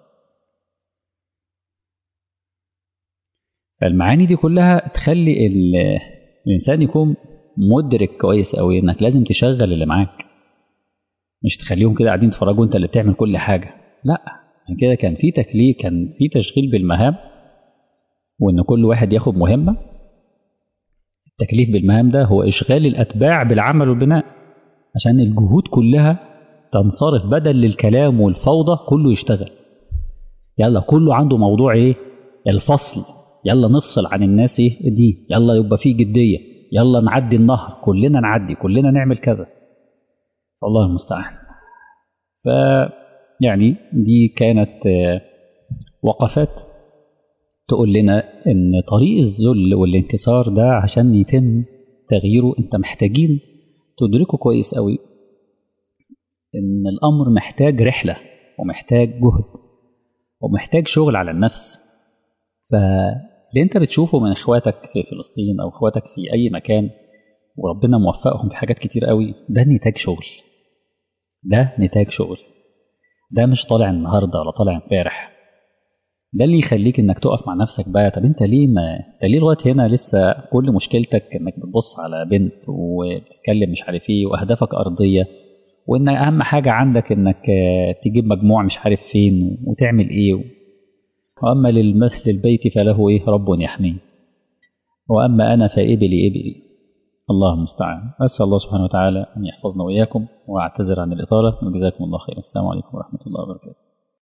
فالمعاني دي كلها تخلي الإنسان يكون مدرك كويس قوي إنك لازم تشغل اللي معاك مش تخليهم كده قاعدين يتفرجوا أنت اللي بتعمل كل حاجة لا عشان كده كان في تكليف كان في تشغيل بالمهام وإن كل واحد ياخد مهمة التكليف بالمهام ده هو إشغال الأتباع بالعمل والبناء عشان الجهود كلها تنصرف بدل للكلام والفوضى كله يشتغل يلا كله عنده موضوع ايه الفصل يلا نفصل عن الناس ايه دي يلا يبقى في جدية يلا نعدي النهر كلنا نعدي كلنا نعمل كذا الله المستعان ف يعني دي كانت وقفات تقول لنا ان طريق الذل والانكسار ده عشان يتم تغييره انت محتاجين تدركوا كويس قوي ان الامر محتاج رحله ومحتاج جهد ومحتاج شغل على النفس فاللي انت بتشوفه من اخواتك في فلسطين او اخواتك في اي مكان وربنا موفقهم في حاجات كتير قوي ده نتاج شغل ده نتاج شغل ده مش طالع النهارده ولا طالع امبارح ده اللي يخليك انك تقف مع نفسك بقى طب انت ليه ما انت ليه لغايه هنا لسه كل مشكلتك انك بتبص على بنت وبتتكلم مش عارف ايه واهدافك ارضيه وان اهم حاجه عندك انك تجيب مجموع مش عارف فين وتعمل ايه واما للمثل البيت فله ايه رب يحميه واما انا فابلي ابلي الله المستعان اسال الله سبحانه وتعالى ان يحفظنا واياكم واعتذر عن الاطاله وجزاكم الله خيرا السلام عليكم ورحمه الله وبركاته